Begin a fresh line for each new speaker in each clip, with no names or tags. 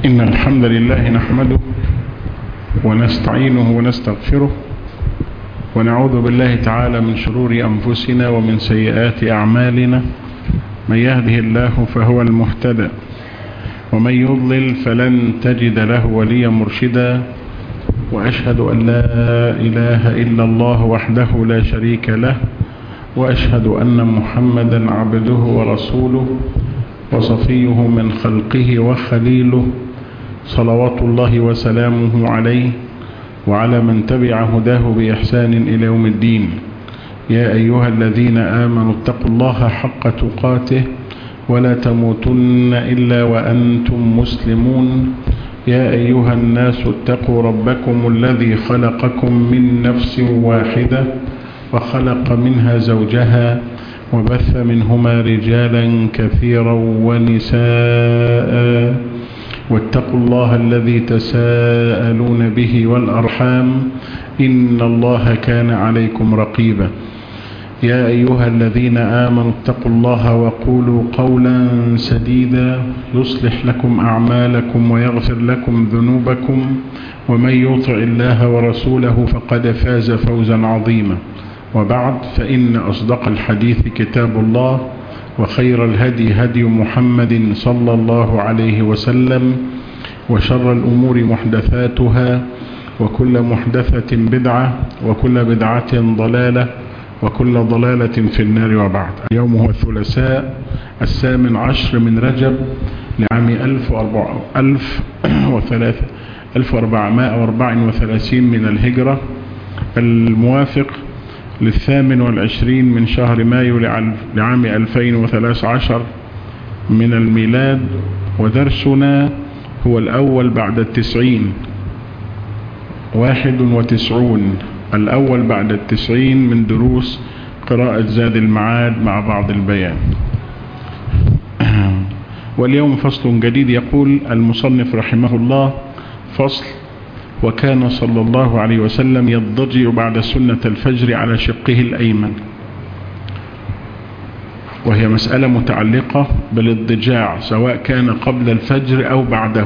إن الحمد لله نحمده ونستعينه ونستغفره ونعوذ بالله تعالى من شرور أنفسنا ومن سيئات أعمالنا من يهده الله فهو المهتدى ومن يضلل فلن تجد له وليا مرشدا وأشهد أن لا إله إلا الله وحده لا شريك له وأشهد أن محمدا عبده ورسوله وصفيه من خلقه وخليله صلوات الله وسلامه عليه وعلى من تبع هداه بإحسان إلى يوم الدين يا أيها الذين آمنوا اتقوا الله حق تقاته ولا تموتن إلا وأنتم مسلمون يا أيها الناس اتقوا ربكم الذي خلقكم من نفس واحدة وخلق منها زوجها وبث منهما رجالا كثيرا ونساء واتقوا الله الذي تساءلون به والأرحام إن الله كان عليكم رقيبا يا أيها الذين آمنوا اتقوا الله وقولوا قولا سديدا يصلح لكم أعمالكم ويغفر لكم ذنوبكم ومن يطع الله ورسوله فقد فاز فوزا عظيما وبعد فإن أصدق الحديث كتاب الله وخير الهدي هدي محمد صلى الله عليه وسلم وشر الأمور محدثاتها وكل محدثة بدعة وكل بدعة ضلالة وكل ضلالة في النار وبعد اليوم هو الثلاثاء الثامن عشر من رجب لعام 1434 من الهجرة الموافق للثامن والعشرين من شهر مايو لعام 2013 من الميلاد ودرسنا هو الأول بعد التسعين واحد وتسعون الأول بعد التسعين من دروس قراءة زاد المعاد مع بعض البيان واليوم فصل جديد يقول المصنف رحمه الله فصل وكان صلى الله عليه وسلم يضجع بعد سنة الفجر على شقه الأيمن وهي مسألة متعلقة بالاضجاع سواء كان قبل الفجر أو بعده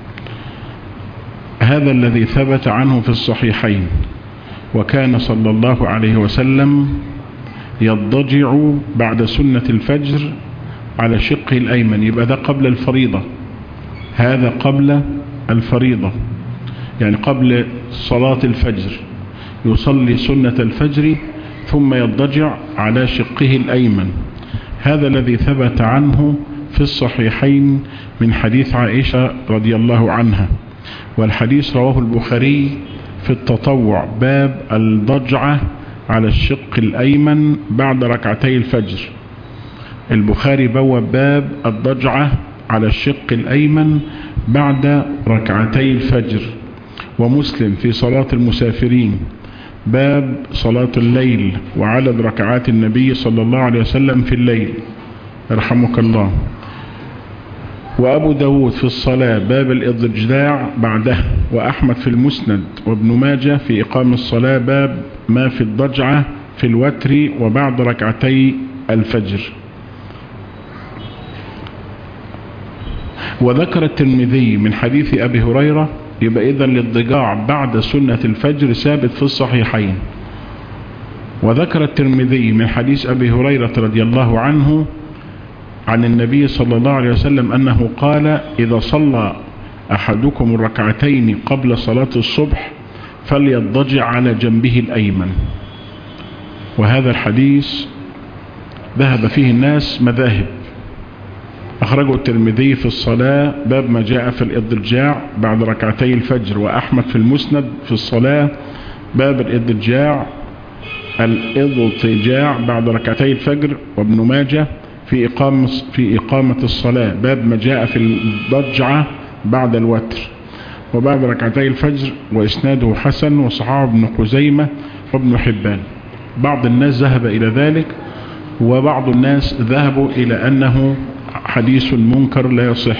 هذا الذي ثبت عنه في الصحيحين وكان صلى الله عليه وسلم يضجع بعد سنة الفجر على شقه الأيمن يبقى ده قبل الفريضة هذا قبل الفريضة يعني قبل صلاة الفجر يصلي سنة الفجر ثم يضجع على شقه الأيمن هذا الذي ثبت عنه في الصحيحين من حديث عائشة رضي الله عنها والحديث رواه البخاري في التطوع باب الضجعة على الشق الأيمن بعد ركعتي الفجر البخاري بواب باب الضجعة على الشق الأيمن بعد ركعتي الفجر ومسلم في صلاة المسافرين باب صلاة الليل وعدد ركعات النبي صلى الله عليه وسلم في الليل يرحمك الله وأبو داود في الصلاة باب الإضجاع بعده وأحمد في المسند وابن ماجة في إقام الصلاة باب ما في الضجعة في الوتر وبعد ركعتي الفجر وذكر الترمذي من حديث أبي هريرة يبقى إذا الاضجاع بعد سنة الفجر ثابت في الصحيحين وذكر الترمذي من حديث أبي هريرة رضي الله عنه عن النبي صلى الله عليه وسلم أنه قال إذا صلى أحدكم الركعتين قبل صلاة الصبح فليضجع على جنبه الأيمن وهذا الحديث ذهب فيه الناس مذاهب أخرجه الترمذي في الصلاة باب ما جاء في الإضجاع بعد ركعتي الفجر وأحمد في المسند في الصلاة باب الإضجاع الإضطجاع بعد ركعتي الفجر وابن ماجه في إقامة, في إقامة الصلاة باب ما جاء في الضجعة بعد الوتر وبعد ركعتي الفجر وإسناده حسن وصحابه ابن خزيمة وابن حبان بعض الناس ذهب إلى ذلك وبعض الناس ذهبوا إلى أنه حديث منكر لا يصح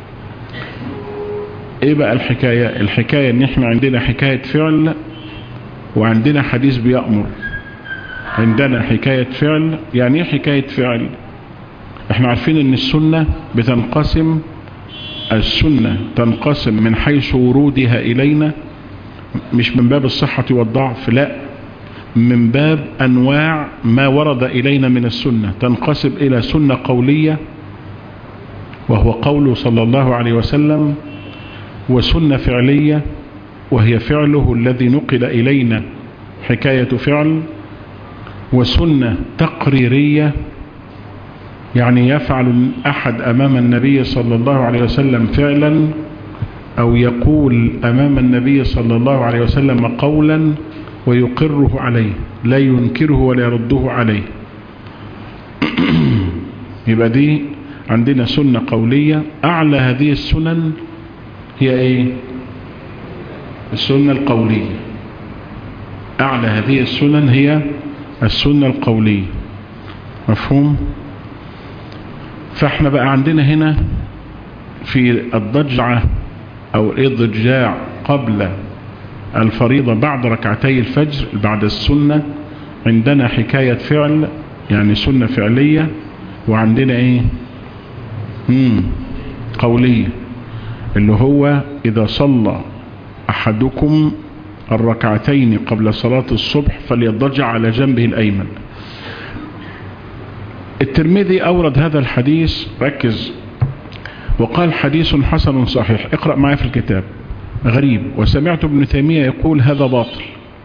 ايه بقى الحكاية الحكاية ان احنا عندنا حكاية فعل وعندنا حديث بيأمر عندنا حكاية فعل يعني ايه حكاية فعل احنا عارفين ان السنة بتنقسم السنة تنقسم من حيث ورودها إلينا مش من باب الصحة والضعف لا من باب أنواع ما ورد إلينا من السنة تنقسم إلى سنة قولية وهو قوله صلى الله عليه وسلم وسنة فعلية وهي فعله الذي نقل إلينا حكاية فعل وسنة تقريرية يعني يفعل أحد أمام النبي صلى الله عليه وسلم فعلا أو يقول أمام النبي صلى الله عليه وسلم قولا ويقره عليه لا ينكره ولا يرده عليه يبقى دي عندنا سنة قولية أعلى هذه السنن هي إيه السنة القولية أعلى هذه السنن هي السنة القولية مفهوم فاحنا بقى عندنا هنا في الضجعة أو الإضجاع قبل الفريضة بعد ركعتي الفجر بعد السنة عندنا حكاية فعل يعني سنة فعلية وعندنا ايه مم قولية اللي هو إذا صلى أحدكم الركعتين قبل صلاة الصبح فليضجع على جنبه الأيمن الترمذي أورد هذا الحديث ركز وقال حديث حسن صحيح اقرأ معي في الكتاب غريب وسمعت ابن تيمية يقول هذا باطل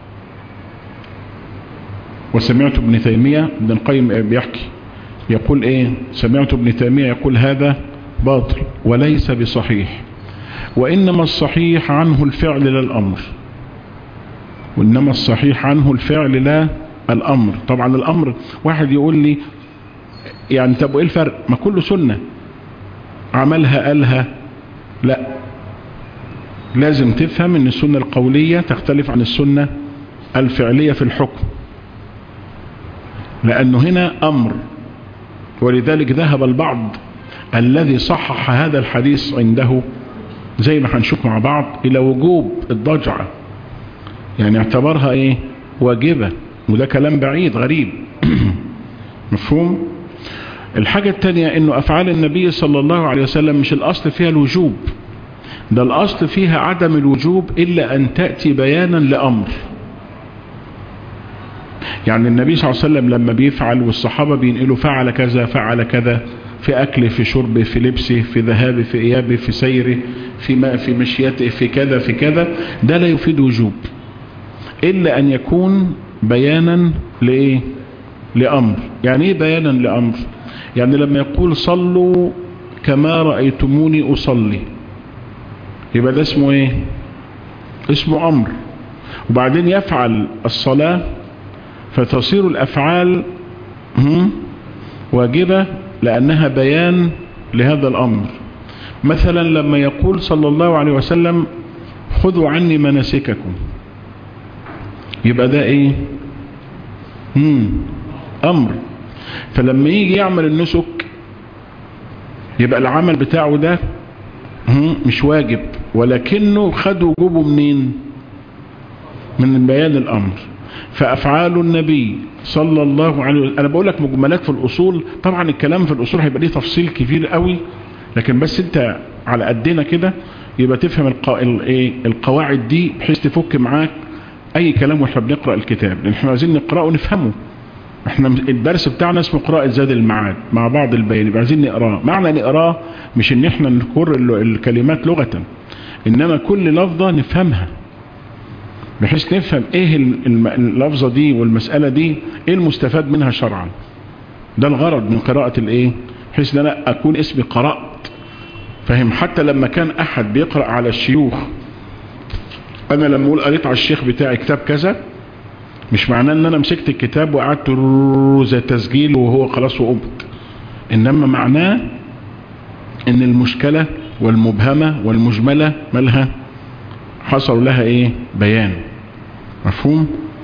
وسمعت ابن تيمية ابن القيم بيحكي يقول ايه سمعت ابن تيمية يقول هذا باطل وليس بصحيح وإنما الصحيح عنه الفعل لا الأمر وإنما الصحيح عنه الفعل لا الأمر طبعا الأمر واحد يقول لي يعني طب ايه الفرق ما كله سنة عملها قالها لا لازم تفهم ان السنة القولية تختلف عن السنة الفعلية في الحكم لانه هنا امر ولذلك ذهب البعض الذي صحح هذا الحديث عنده زي ما هنشوف مع بعض الى وجوب الضجعة يعني اعتبرها ايه واجبة وده كلام بعيد غريب مفهوم الحاجة التانية انه افعال النبي صلى الله عليه وسلم مش الاصل فيها الوجوب ده الاصل فيها عدم الوجوب الا ان تأتي بيانا لامر يعني النبي صلى الله عليه وسلم لما بيفعل والصحابة بينقلوا فعل كذا فعل كذا في أكل في شرب في لبسه في ذهابه في إيابه في سيره في ما في مشيته في كذا في كذا ده لا يفيد وجوب إلا أن يكون بيانا لإيه لأمر يعني إيه بيانا لأمر يعني لما يقول صلوا كما رأيتموني أصلي يبقى ده اسمه إيه اسمه أمر وبعدين يفعل الصلاة فتصير الأفعال واجبة لأنها بيان لهذا الأمر مثلا لما يقول صلى الله عليه وسلم خذوا عني مناسككم يبقى ده ايه مم. أمر فلما يجي يعمل النسك يبقى العمل بتاعه ده مش واجب ولكنه خد وجوبه منين من بيان الأمر فأفعال النبي صلى الله عليه وسلم أنا بقول لك مجملات في الأصول طبعا الكلام في الأصول هيبقى ليه تفصيل كبير قوي لكن بس انت على قدنا كده يبقى تفهم القا... الايه القواعد دي بحيث تفك معاك اي كلام واحنا بنقرأ الكتاب لان احنا عايزين نقرأه ونفهمه احنا الدرس بتاعنا اسمه قراءة زاد المعاد مع بعض البيان يبقى عايزين نقراه معنى نقراه مش ان احنا نكر الكلمات لغة انما كل لفظة نفهمها بحيث نفهم ايه اللفظة دي والمسألة دي ايه المستفاد منها شرعا ده الغرض من قراءة الايه بحيث ان انا اكون اسمي قرأت فهم حتى لما كان احد بيقرأ على الشيوخ انا لما اقول قريت على الشيخ بتاعي كتاب كذا مش معناه ان انا مسكت الكتاب وقعدت زي تسجيل وهو خلاص وقمت انما معناه ان المشكلة والمبهمة والمجملة مالها حصل لها ايه بيان مفهوم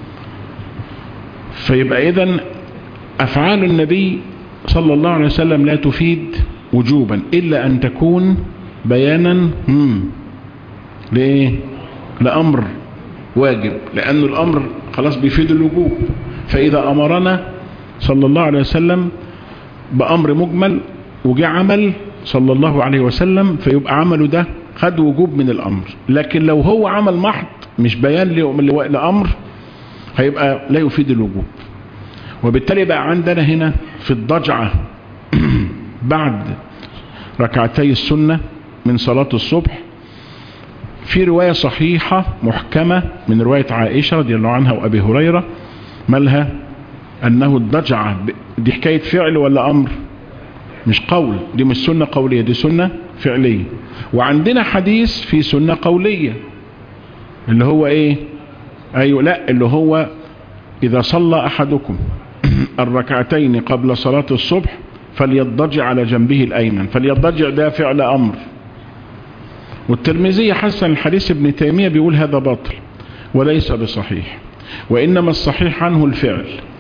فيبقى اذا افعال النبي صلى الله عليه وسلم لا تفيد وجوبا الا ان تكون بيانا هم لايه لامر واجب لان الامر خلاص بيفيد الوجوب فاذا امرنا صلى الله عليه وسلم بامر مجمل وجاء عمل صلى الله عليه وسلم فيبقى عمله ده خد وجوب من الأمر لكن لو هو عمل محض مش بيان لأمر هيبقى لا يفيد الوجوب وبالتالي بقى عندنا هنا في الضجعة بعد ركعتي السنة من صلاة الصبح في رواية صحيحة محكمة من رواية عائشة رضي الله عنها وأبي هريرة مالها أنه الضجعة دي حكاية فعل ولا أمر مش قول دي مش سنة قولية دي سنة فعلية وعندنا حديث في سنة قولية اللي هو ايه ايوه لا اللي هو اذا صلى احدكم الركعتين قبل صلاة الصبح فليضجع على جنبه الايمن فليضجع ده فعل امر والترمذي حسن الحديث ابن تيمية بيقول هذا باطل وليس بصحيح وانما الصحيح عنه الفعل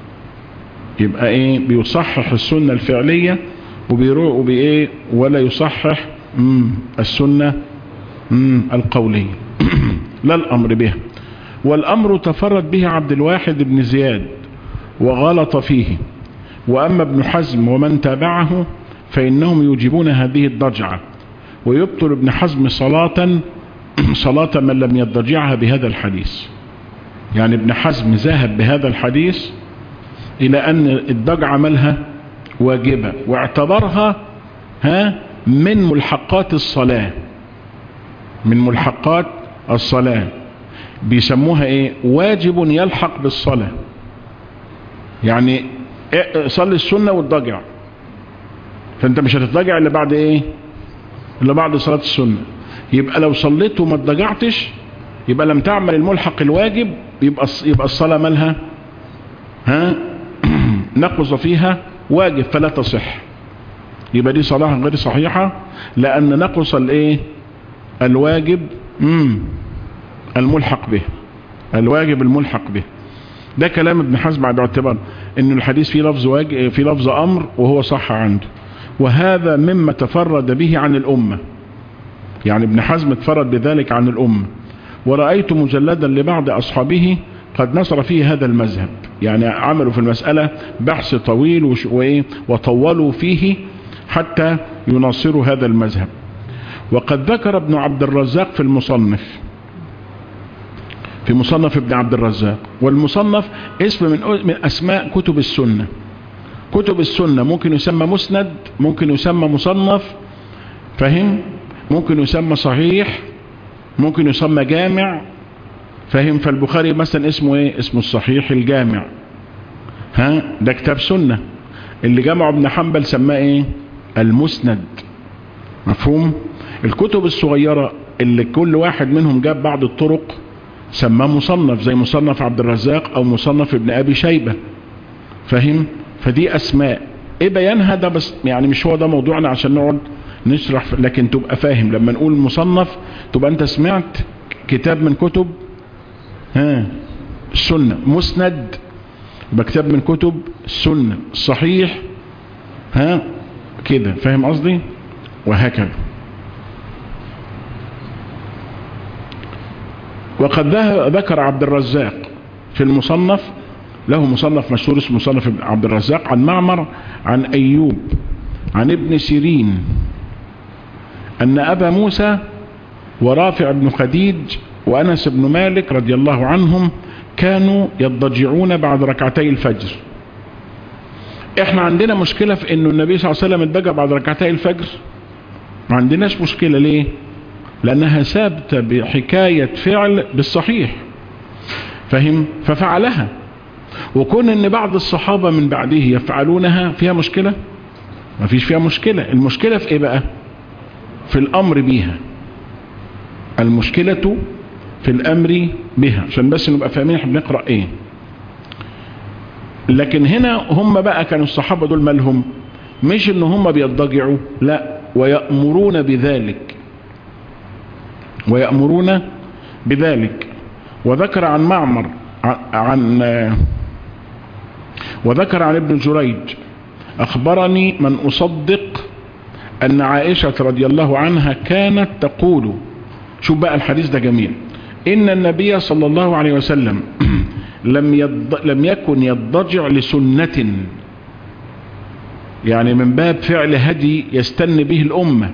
يبقى ايه بيصحح السنة الفعلية وبيروح وبايه ولا يصحح مم السنة مم القولية لا الامر به والامر تفرد به عبد الواحد بن زياد وغلط فيه واما ابن حزم ومن تابعه فانهم يوجبون هذه الضجعة ويبطل ابن حزم صلاة صلاة من لم يضجعها بهذا الحديث يعني ابن حزم ذهب بهذا الحديث الى ان الضجعة مالها واجبة واعتبرها ها من ملحقات الصلاة من ملحقات الصلاة بيسموها ايه واجب يلحق بالصلاة يعني إيه صلي السنة والضجع فانت مش هتتضجع الا بعد ايه الا بعد صلاة السنة يبقى لو صليت وما اتضجعتش يبقى لم تعمل الملحق الواجب يبقى يبقى الصلاة مالها ها نقص فيها واجب فلا تصح يبقى دي صلاة غير صحيحة لأن نقص الايه الواجب مم الملحق به الواجب الملحق به ده كلام ابن حزم باعتبار ان الحديث فيه لفظ واجب في لفظ امر وهو صح عنده وهذا مما تفرد به عن الامه يعني ابن حزم تفرد بذلك عن الامه ورأيت مجلدا لبعض اصحابه قد نصر فيه هذا المذهب يعني عملوا في المسألة بحث طويل وطولوا فيه حتى يناصروا هذا المذهب وقد ذكر ابن عبد الرزاق في المصنف في مصنف ابن عبد الرزاق والمصنف اسم من من اسماء كتب السنة كتب السنة ممكن يسمى مسند ممكن يسمى مصنف فهم ممكن يسمى صحيح ممكن يسمى جامع فهم فالبخاري مثلا اسمه ايه اسمه الصحيح الجامع ها ده كتاب سنة اللي جمعه ابن حنبل سماه ايه المسند مفهوم الكتب الصغيرة اللي كل واحد منهم جاب بعض الطرق سماه مصنف زي مصنف عبد الرزاق او مصنف ابن ابي شيبة فهم فدي اسماء ايه بيانها ده بس يعني مش هو ده موضوعنا عشان نقعد نشرح لكن تبقى فاهم لما نقول مصنف تبقى انت سمعت كتاب من كتب ها السنة مسند يبقى كتاب من كتب السنة الصحيح ها كده فاهم قصدي وهكذا وقد ذكر عبد الرزاق في المصنف له مصنف مشهور اسمه مصنف عبد الرزاق عن معمر عن أيوب عن ابن سيرين أن أبا موسى ورافع بن خديج وأنس بن مالك رضي الله عنهم كانوا يضجعون بعد ركعتي الفجر احنا عندنا مشكلة في انه النبي صلى الله عليه وسلم اتضجع بعد ركعتي الفجر ما عندناش مشكلة ليه لانها ثابتة بحكاية فعل بالصحيح فهم ففعلها وكون ان بعض الصحابة من بعده يفعلونها فيها مشكلة ما فيش فيها مشكلة المشكلة في ايه بقى في الامر بيها المشكلة في الامر بها عشان بس نبقى فاهمين احنا بنقرأ ايه لكن هنا هم بقى كانوا الصحابة دول مالهم مش ان هم بيضجعوا لا ويأمرون بذلك ويأمرون بذلك وذكر عن معمر عن وذكر عن ابن جريج أخبرني من أصدق أن عائشة رضي الله عنها كانت تقول شوف بقى الحديث ده جميل إن النبي صلى الله عليه وسلم لم, يض... لم يكن يضجع لسنة يعني من باب فعل هدي يستن به الأمة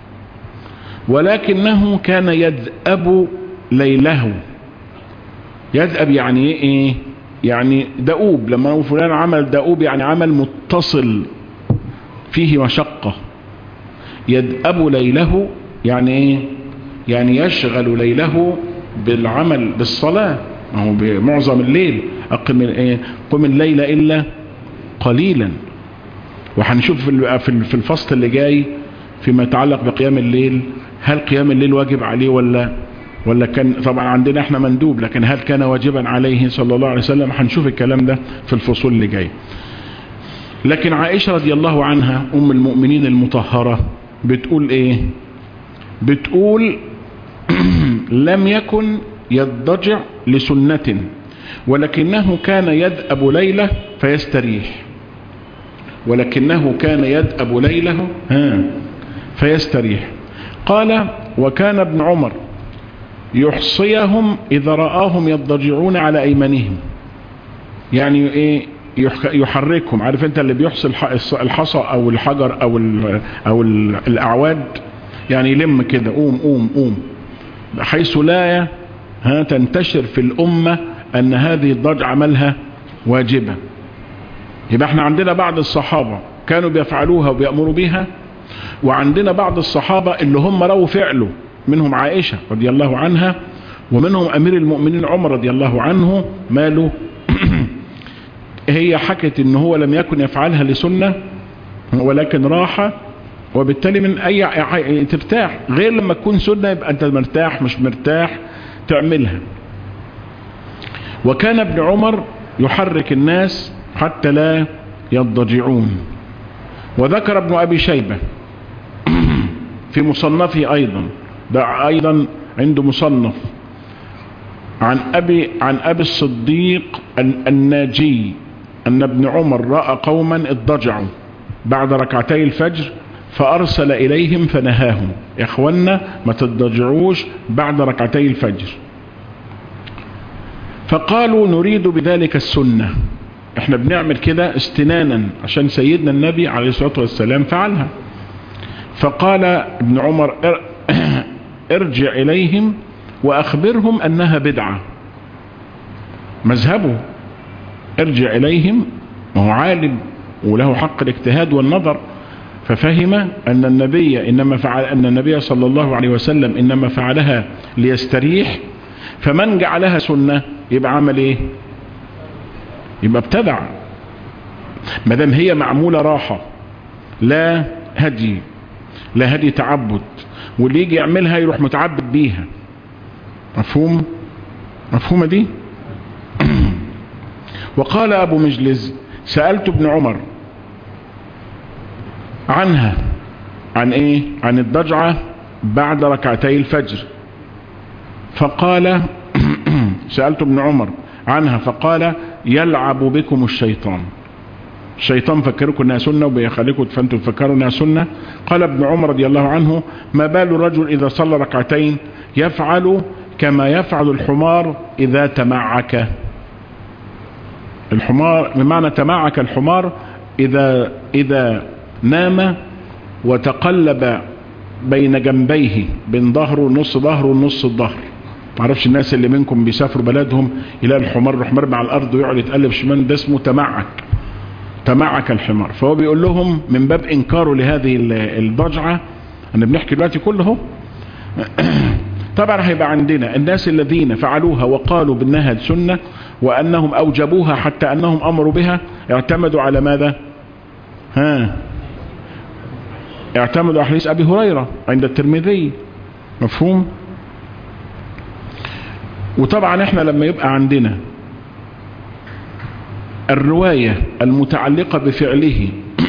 ولكنه كان يذأب ليله يذأب يعني ايه يعني دؤوب لما نقول فلان عمل دؤوب يعني عمل متصل فيه مشقة يذأب ليله يعني ايه يعني يشغل ليله بالعمل بالصلاة ما هو بمعظم الليل أقم ايه قم الليل إلا قليلا وهنشوف في الفصل اللي جاي فيما يتعلق بقيام الليل هل قيام الليل واجب عليه ولا ولا كان طبعا عندنا احنا مندوب لكن هل كان واجبا عليه صلى الله عليه وسلم هنشوف الكلام ده في الفصول اللي جاي لكن عائشة رضي الله عنها ام المؤمنين المطهرة بتقول ايه بتقول لم يكن يضجع لسنة ولكنه كان يذأب ليلة فيستريح ولكنه كان يذأب ليله ها فيستريح قال وكان ابن عمر يحصيهم إذا رآهم يضجعون على أيمانهم يعني إيه يحركهم عارف انت اللي بيحصي الحصى او الحجر او ال او ال الاعواد يعني يلم كده قوم قوم قوم حيث لا ها تنتشر في الامه ان هذه الضجعه عملها واجبه يبقى احنا عندنا بعض الصحابه كانوا بيفعلوها وبيأمروا بها وعندنا بعض الصحابه اللي هم رووا فعله منهم عائشه رضي الله عنها ومنهم امير المؤمنين عمر رضي الله عنه ماله هي حكت ان هو لم يكن يفعلها لسنة ولكن راحة وبالتالي من اي ترتاح غير لما تكون سنة يبقى انت مرتاح مش مرتاح تعملها وكان ابن عمر يحرك الناس حتى لا يضجعون وذكر ابن ابي شيبة في مصنفه ايضا ده ايضا عنده مصنف عن ابي عن ابي الصديق الناجي أن ابن عمر رأى قوما اضطجعوا بعد ركعتي الفجر فأرسل إليهم فنهاهم يا إخوانا ما تضجعوش بعد ركعتي الفجر فقالوا نريد بذلك السنة احنا بنعمل كده استنانا عشان سيدنا النبي عليه الصلاة والسلام فعلها فقال ابن عمر ارجع إليهم وأخبرهم أنها بدعة مذهبه ارجع إليهم وهو عالم وله حق الاجتهاد والنظر ففهم أن النبي إنما فعل أن النبي صلى الله عليه وسلم إنما فعلها ليستريح فمن جعلها سنة يبقى عمل إيه يبقى ابتدع ما دام هي معمولة راحة لا هدي لا هدي تعبد واللي يجي يعملها يروح متعبد بيها مفهوم مفهومة دي وقال أبو مجلس سألت ابن عمر عنها عن ايه عن الضجعة بعد ركعتي الفجر فقال سألت ابن عمر عنها فقال يلعب بكم الشيطان الشيطان فكركم انها سنة وبيخليكم فانتم تفكروا انها سنة قال ابن عمر رضي الله عنه ما بال الرجل اذا صلى ركعتين يفعل كما يفعل الحمار اذا تمعك الحمار بمعنى تمعك الحمار إذا, إذا نام وتقلب بين جنبيه بين ظهره ونص ظهره ونص الظهر معرفش الناس اللي منكم بيسافروا بلدهم يلاقي الحمار يروح مرمي على الأرض ويقعد يتقلب شمال ده اسمه تمعك تمعك الحمار فهو بيقول لهم من باب إنكاره لهذه الضجعة أنا بنحكي دلوقتي كله طبعا هيبقى عندنا الناس الذين فعلوها وقالوا بأنها سنة وأنهم أوجبوها حتى أنهم أمروا بها اعتمدوا على ماذا ها اعتمدوا على حديث أبي هريرة عند الترمذي مفهوم وطبعا احنا لما يبقى عندنا الرواية المتعلقة بفعله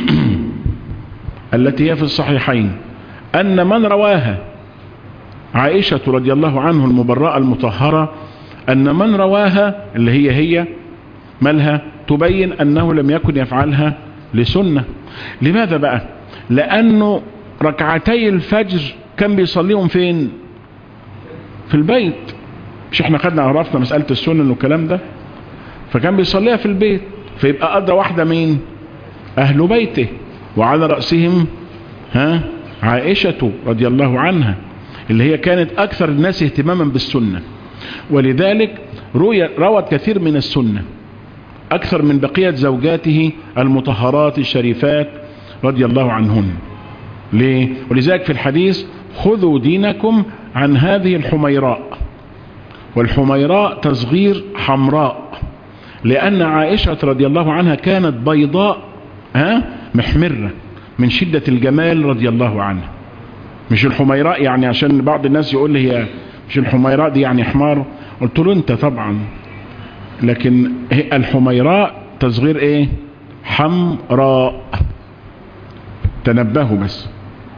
التي هي في الصحيحين أن من رواها عائشة رضي الله عنه المبرأة المطهرة أن من رواها اللي هي هي مالها تبين أنه لم يكن يفعلها لسنة لماذا بقى لأنه ركعتي الفجر كان بيصليهم فين في البيت مش احنا خدنا عرفنا مسألة السنة والكلام ده فكان بيصليها في البيت فيبقى أدرى واحدة مين أهل بيته وعلى رأسهم ها عائشة رضي الله عنها اللي هي كانت أكثر الناس اهتماما بالسنة ولذلك روت كثير من السنة أكثر من بقية زوجاته المطهرات الشريفات رضي الله عنهن ليه؟ ولذلك في الحديث خذوا دينكم عن هذه الحميراء والحميراء تصغير حمراء لأن عائشة رضي الله عنها كانت بيضاء ها محمرة من شدة الجمال رضي الله عنها مش الحميراء يعني عشان بعض الناس يقول لي هي مش الحميراء دي يعني حمار قلت له انت طبعا لكن الحميراء تصغير ايه حمراء تنبهوا بس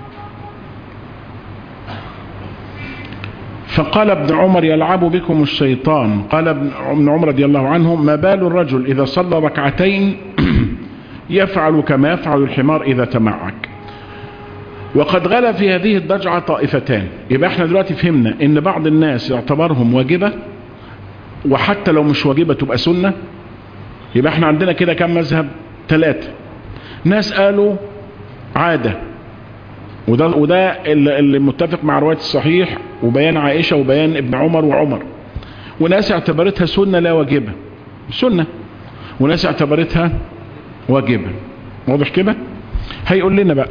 فقال ابن عمر يلعب بكم الشيطان قال ابن عمر رضي الله عنه ما بال الرجل إذا صلى ركعتين يفعل كما يفعل الحمار إذا تمعك وقد غلا في هذه الضجعة طائفتان يبقى احنا دلوقتي فهمنا ان بعض الناس يعتبرهم واجبة وحتى لو مش واجبة تبقى سنة يبقى احنا عندنا كده كم مذهب ثلاثة ناس قالوا عادة وده, وده اللي متفق مع رواية الصحيح وبيان عائشة وبيان ابن عمر وعمر وناس اعتبرتها سنة لا واجبة سنة وناس اعتبرتها واجبة واضح كده هيقول لنا بقى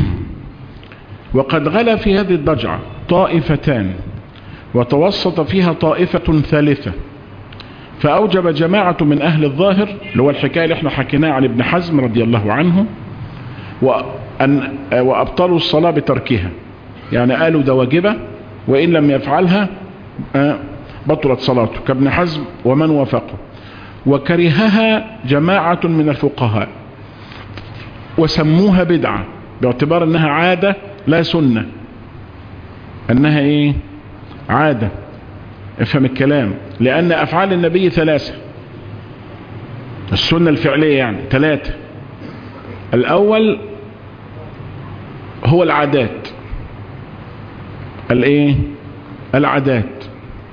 وقد غلا في هذه الضجعة طائفتان وتوسط فيها طائفة ثالثة فأوجب جماعة من أهل الظاهر اللي هو الحكاية اللي احنا حكيناها عن ابن حزم رضي الله عنه وأن وأبطلوا الصلاة بتركها يعني قالوا ده واجبة وإن لم يفعلها بطلت صلاته كابن حزم ومن وافقه وكرهها جماعة من الفقهاء وسموها بدعة باعتبار انها عادة لا سنة انها ايه عادة افهم الكلام لان افعال النبي ثلاثة السنة الفعلية يعني ثلاثة الاول هو العادات الايه العادات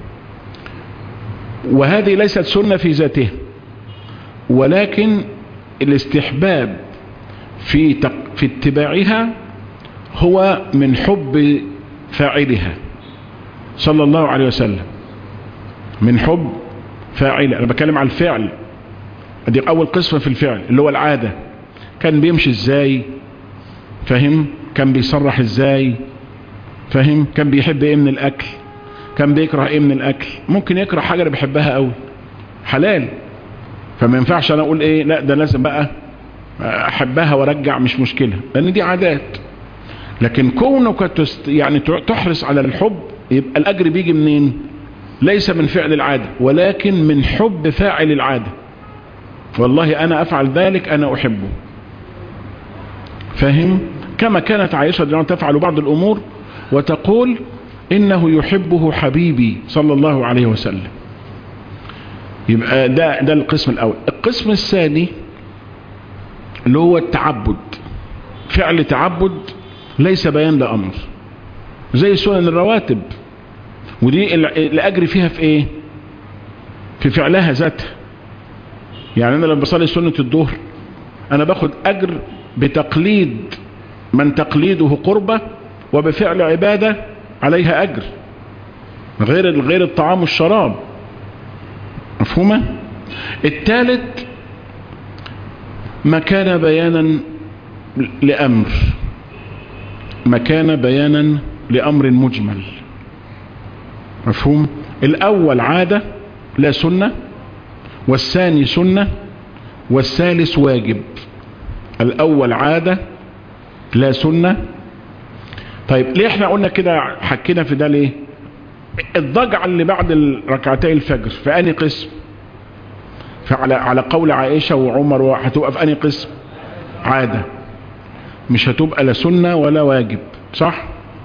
وهذه ليست سنة في ذاتها ولكن الاستحباب في تق... في اتباعها هو من حب فاعلها صلى الله عليه وسلم من حب فاعلها انا بتكلم على الفعل دي اول قسم في الفعل اللي هو العادة كان بيمشي ازاي فاهم كان بيصرح ازاي فاهم كان بيحب ايه من الاكل كان بيكره ايه من الاكل ممكن يكره حاجة انا بحبها قوي حلال فما ينفعش انا اقول ايه لا ده لازم بقى احبها وارجع مش مشكلة لان دي عادات لكن كونك تست يعني تحرص على الحب يبقى الاجر بيجي منين ليس من فعل العادة ولكن من حب فاعل العادة والله انا افعل ذلك انا احبه فاهم كما كانت عائشة رضي الله عنها تفعل بعض الامور وتقول انه يحبه حبيبي صلى الله عليه وسلم يبقى ده ده القسم الاول القسم الثاني اللي هو التعبد فعل تعبد ليس بيان لامر زي سنن الرواتب ودي الاجر فيها في ايه في فعلها ذاتها يعني انا لما بصلي سنة الظهر انا باخد اجر بتقليد من تقليده قربة وبفعل عبادة عليها اجر غير غير الطعام والشراب مفهومة الثالث ما كان بيانا لأمر ما كان بيانا لأمر مجمل مفهوم الأول عادة لا سنة والثاني سنة والثالث واجب الأول عادة لا سنة طيب ليه احنا قلنا كده حكينا في ده ليه الضجعة اللي بعد ركعتي الفجر في أني قسم فعلى على قول عائشة وعمر هتبقى في أني قسم عادة مش هتبقى لا سنة ولا واجب صح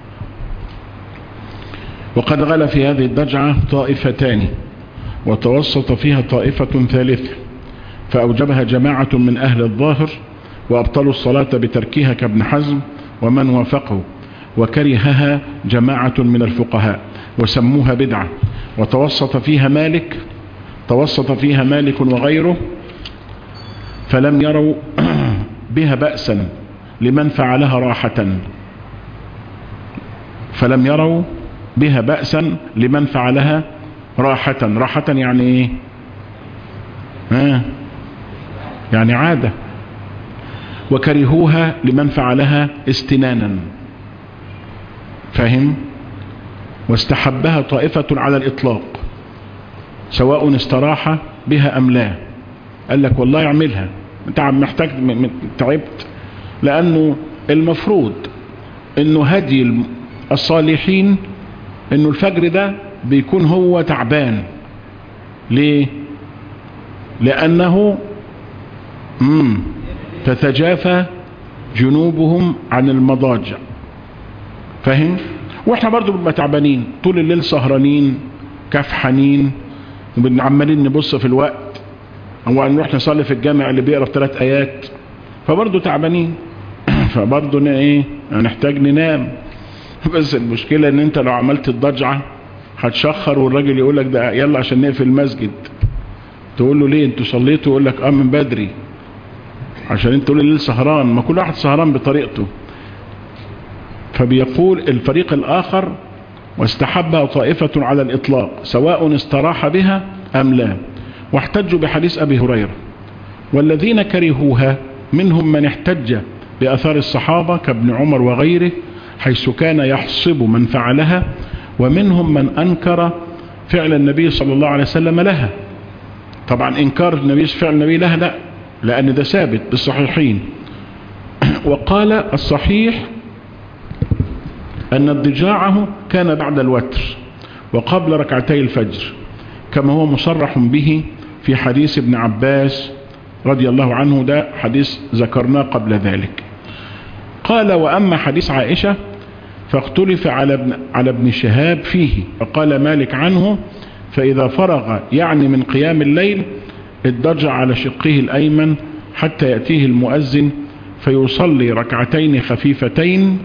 وقد غلا في هذه الضجعة طائفتان وتوسط فيها طائفة ثالثة فأوجبها جماعة من أهل الظاهر وأبطلوا الصلاة بتركها كابن حزم ومن وافقه وكرهها جماعة من الفقهاء وسموها بدعة وتوسط فيها مالك توسط فيها مالك وغيره فلم يروا بها بأسا لمن فعلها راحة فلم يروا بها بأسا لمن فعلها راحة راحة يعني ايه ها يعني عادة وكرهوها لمن فعلها استنانا فاهم واستحبها طائفة على الإطلاق سواء استراح بها أم لا قال لك والله اعملها انت محتاج تعبت لأنه المفروض انه هدي الصالحين انه الفجر ده بيكون هو تعبان ليه لأنه مم تتجافى جنوبهم عن المضاجع فاهم واحنا برضو بنبقى تعبانين طول الليل سهرانين كفحانين وبنعمالين نبص في الوقت او نروح نصلي في الجامع اللي بيقرا ثلاث ايات فبرضو تعبانين فبرضو ايه هنحتاج ننام بس المشكلة ان انت لو عملت الضجعة هتشخر والراجل يقول لك ده يلا عشان نقفل المسجد تقول له ليه انتوا صليتوا يقول لك اه من بدري عشان انت طول الليل سهران ما كل واحد سهران بطريقته فبيقول الفريق الاخر واستحبها طائفة على الاطلاق سواء استراح بها ام لا واحتجوا بحديث ابي هريرة والذين كرهوها منهم من احتج بأثار الصحابة كابن عمر وغيره حيث كان يحصب من فعلها ومنهم من أنكر فعل النبي صلى الله عليه وسلم لها طبعا إنكار النبي فعل النبي لها لا لأن ده ثابت بالصحيحين وقال الصحيح أن اضجاعه كان بعد الوتر وقبل ركعتي الفجر كما هو مصرح به في حديث ابن عباس رضي الله عنه ده حديث ذكرناه قبل ذلك قال وأما حديث عائشة فاختلف على ابن, على ابن شهاب فيه فقال مالك عنه فإذا فرغ يعني من قيام الليل اضطجع على شقه الأيمن حتى يأتيه المؤذن فيصلي ركعتين خفيفتين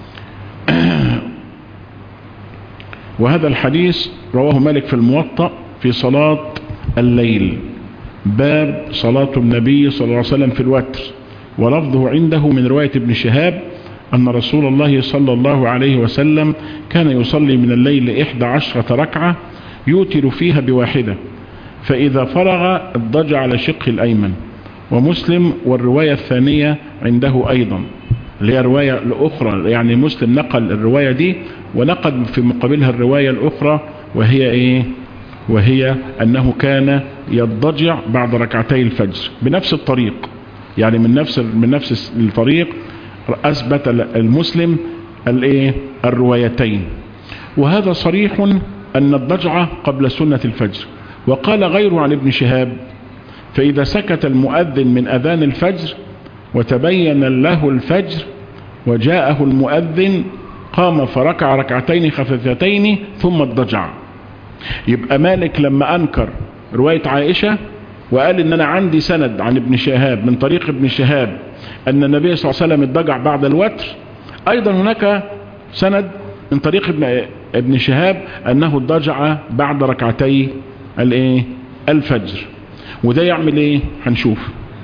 وهذا الحديث رواه مالك في الموطأ في صلاة الليل باب صلاة النبي صلى الله عليه وسلم في الوتر ولفظه عنده من رواية ابن شهاب أن رسول الله صلى الله عليه وسلم كان يصلي من الليل إحدى عشرة ركعة يوتر فيها بواحدة فإذا فرغ اضطجع على شقه الأيمن ومسلم والرواية الثانية عنده أيضا اللي هي الرواية الأخرى يعني مسلم نقل الرواية دي ونقل في مقابلها الرواية الأخرى وهي إيه وهي أنه كان يضجع بعد ركعتي الفجر بنفس الطريق يعني من نفس من نفس الطريق أثبت المسلم الايه الروايتين وهذا صريح أن الضجعة قبل سنة الفجر وقال غيره عن ابن شهاب فإذا سكت المؤذن من أذان الفجر وتبين له الفجر وجاءه المؤذن قام فركع ركعتين خفيفتين ثم الضجع يبقى مالك لما أنكر رواية عائشة وقال ان انا عندي سند عن ابن شهاب من طريق ابن شهاب ان النبي صلى الله عليه وسلم اضطجع بعد الوتر ايضا هناك سند من طريق ابن, ابن شهاب انه اضطجع بعد ركعتي الايه الفجر وده يعمل ايه هنشوف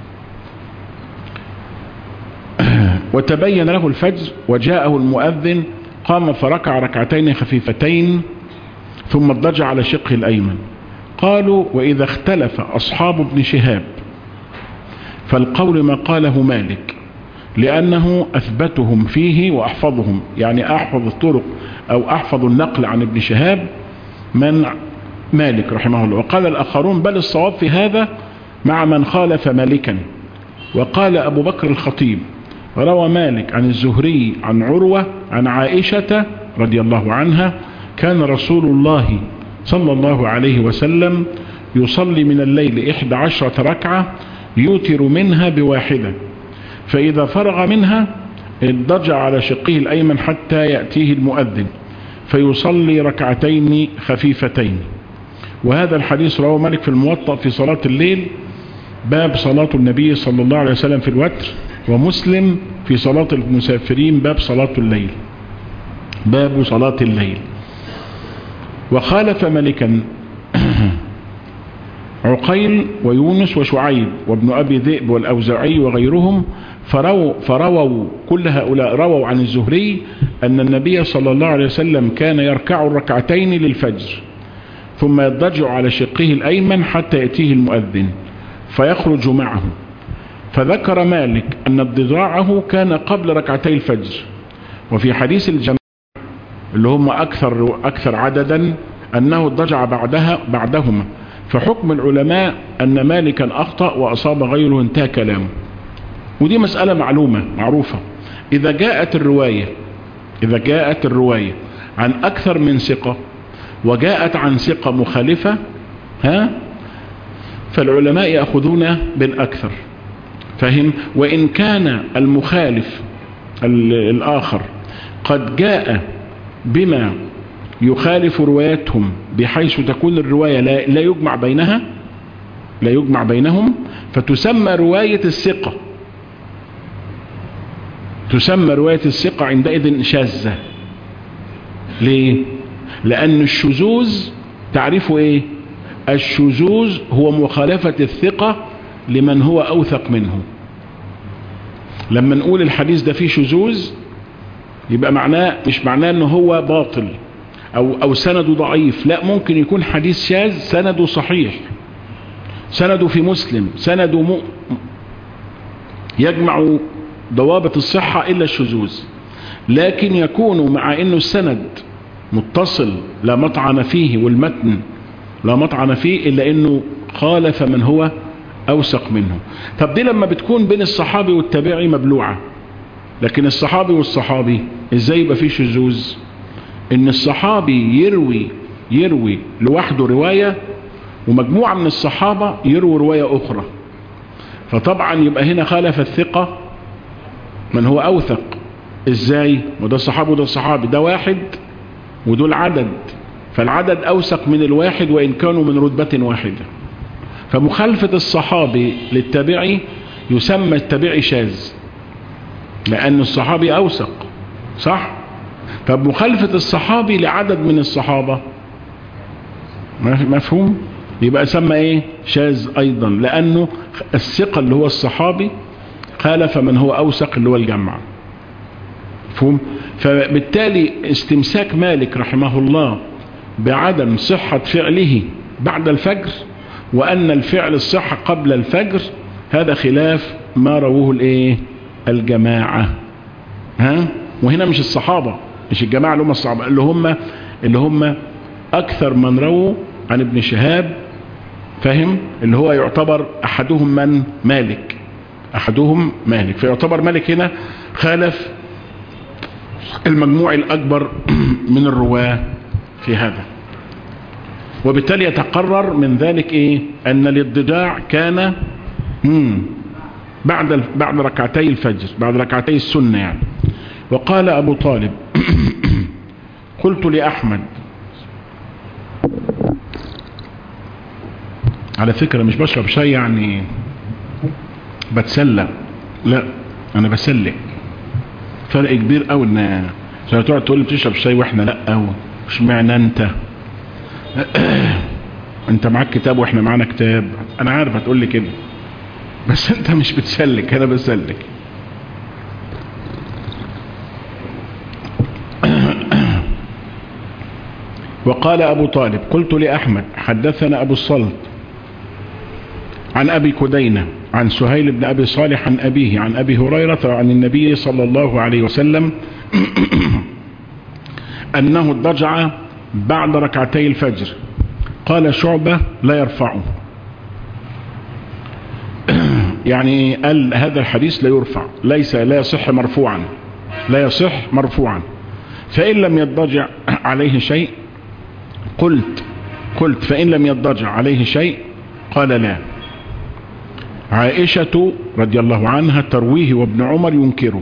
وتبين له الفجر وجاءه المؤذن قام فركع ركعتين خفيفتين ثم اضطجع على شقه الايمن قالوا وإذا اختلف أصحاب ابن شهاب فالقول ما قاله مالك لأنه أثبتهم فيه وأحفظهم يعني أحفظ الطرق أو أحفظ النقل عن ابن شهاب من مالك رحمه الله وقال الآخرون بل الصواب في هذا مع من خالف مالكا وقال أبو بكر الخطيب روى مالك عن الزهري عن عروة عن عائشة رضي الله عنها كان رسول الله صلى الله عليه وسلم يصلي من الليل إحدى عشرة ركعة يوتر منها بواحدة فإذا فرغ منها اضطجع على شقه الأيمن حتى يأتيه المؤذن فيصلي ركعتين خفيفتين وهذا الحديث رواه مالك في الموطأ في صلاة الليل باب صلاة النبي صلى الله عليه وسلم في الوتر ومسلم في صلاة المسافرين باب صلاة الليل باب صلاة الليل وخالف ملكا عقيل ويونس وشعيب وابن أبي ذئب والأوزاعي وغيرهم فروا, فرووا كل هؤلاء رووا عن الزهري أن النبي صلى الله عليه وسلم كان يركع الركعتين للفجر ثم يضجع على شقه الأيمن حتى يأتيه المؤذن فيخرج معه فذكر مالك أن اضطجاعه كان قبل ركعتي الفجر وفي حديث الجماعة اللي هم أكثر, أكثر عددا أنه اضطجع بعدها بعدهما فحكم العلماء أن مالكا أخطأ وأصاب غيره انتهى كلامه ودي مسألة معلومة معروفة إذا جاءت الرواية إذا جاءت الرواية عن أكثر من ثقة وجاءت عن ثقة مخالفة ها فالعلماء يأخذون بالأكثر فهم وإن كان المخالف الآخر قد جاء بما يخالف رواياتهم بحيث تكون الرواية لا, لا يجمع بينها لا يجمع بينهم فتسمى رواية الثقة تسمى رواية الثقة عندئذ شاذة ليه لأن الشذوذ تعرفه ايه الشذوذ هو مخالفة الثقة لمن هو أوثق منه لما نقول الحديث ده فيه شذوذ يبقى معناه مش معناه انه هو باطل او, أو سنده ضعيف لا ممكن يكون حديث شاذ سنده صحيح سنده في مسلم سنده م... يجمع ضوابط الصحة إلا الشذوذ لكن يكون مع أنه السند متصل لا مطعن فيه والمتن لا مطعن فيه إلا أنه خالف من هو أوثق منه طب دي لما بتكون بين الصحابي والتابعي مبلوعة لكن الصحابي والصحابي ازاي يبقى فيه شذوذ ان الصحابي يروي يروي لوحده رواية ومجموعة من الصحابة يروي رواية أخرى فطبعا يبقى هنا خالف الثقة من هو أوثق ازاي وده الصحابي وده الصحابي ده واحد ودول عدد فالعدد أوثق من الواحد وإن كانوا من رتبة واحدة فمخالفة الصحابي للتابعي يسمى التابعي شاذ لأن الصحابي أوثق صح طب مخالفة الصحابي لعدد من الصحابة مفهوم يبقى سمى ايه شاذ ايضا لانه الثقة اللي هو الصحابي خالف من هو اوثق اللي هو الجمع مفهوم فبالتالي استمساك مالك رحمه الله بعدم صحة فعله بعد الفجر وان الفعل الصحة قبل الفجر هذا خلاف ما رووه الايه الجماعة ها وهنا مش الصحابة مش الجماعة اللي هم الصحابة اللي هم اللي هم اكثر من رووا عن ابن شهاب فاهم اللي هو يعتبر احدهم من مالك احدهم مالك فيعتبر مالك هنا خالف المجموع الاكبر من الرواه في هذا وبالتالي يتقرر من ذلك ايه ان الاضطجاع كان مم بعد بعد ركعتي الفجر بعد ركعتي السنة يعني وقال ابو طالب قلت لأحمد على فكرة مش بشرب شاي يعني بتسلى لا انا بسلك فرق كبير قوي ان عشان تقعد تقول لي بتشرب شاي واحنا لا مش معنى انت انت معاك كتاب واحنا معانا كتاب انا عارف هتقول لي كده بس انت مش بتسلك انا بسلك وقال ابو طالب قلت لاحمد حدثنا ابو الصلت عن ابي كدينة عن سهيل بن ابي صالح عن ابيه عن ابي هريرة عن النبي صلى الله عليه وسلم انه اضطجع بعد ركعتي الفجر قال شعبة لا يرفعه يعني قال هذا الحديث لا يرفع ليس لا يصح مرفوعا لا يصح مرفوعا فإن لم يضجع عليه شيء قلت قلت فإن لم يضجع عليه شيء قال لا عائشة رضي الله عنها ترويه وابن عمر ينكره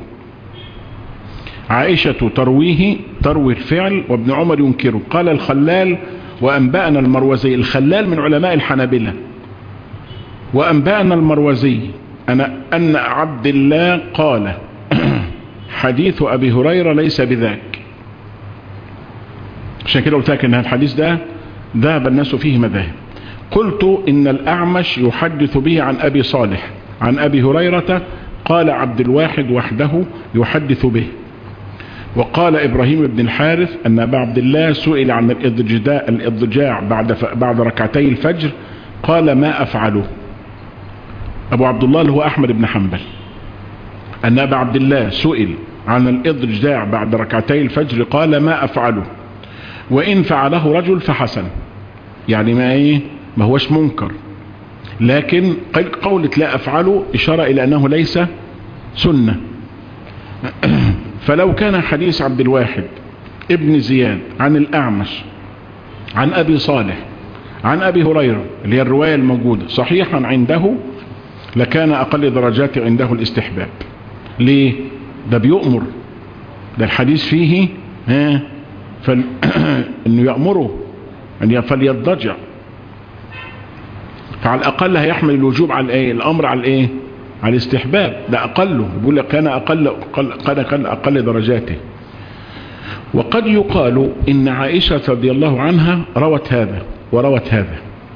عائشة ترويه تروي الفعل وابن عمر ينكره قال الخلال وأنبأنا المروزي الخلال من علماء الحنابلة وأنبأنا المروزي أنا أن عبد الله قال حديث أبي هريرة ليس بذاك عشان كده قلت لك ان الحديث ده ذهب الناس فيه مذاهب قلت إن الأعمش يحدث به عن أبي صالح عن أبي هريرة قال عبد الواحد وحده يحدث به وقال إبراهيم بن الحارث أن أبا عبد الله سئل عن الإضجاع بعد, بعد ركعتي الفجر قال ما أفعله أبو عبد الله اللي هو أحمد بن حنبل أن أبا عبد الله سئل عن الإضجاع بعد ركعتي الفجر قال ما أفعله وإن فعله رجل فحسن يعني ما إيه ما هوش منكر لكن قولة لا أفعله إشارة إلى أنه ليس سنة فلو كان حديث عبد الواحد ابن زياد عن الأعمش عن أبي صالح عن أبي هريرة اللي هي الرواية الموجودة صحيحا عنده لكان أقل درجات عنده الاستحباب ليه ده بيؤمر ده الحديث فيه ها فل... انه يأمره ان فليضجع فعلى الاقل هيحمل الوجوب على الايه الامر على الايه على الاستحباب ده اقله بيقول لك كان اقل قال كان اقل درجاته وقد يقال ان عائشة رضي الله عنها روت هذا وروت هذا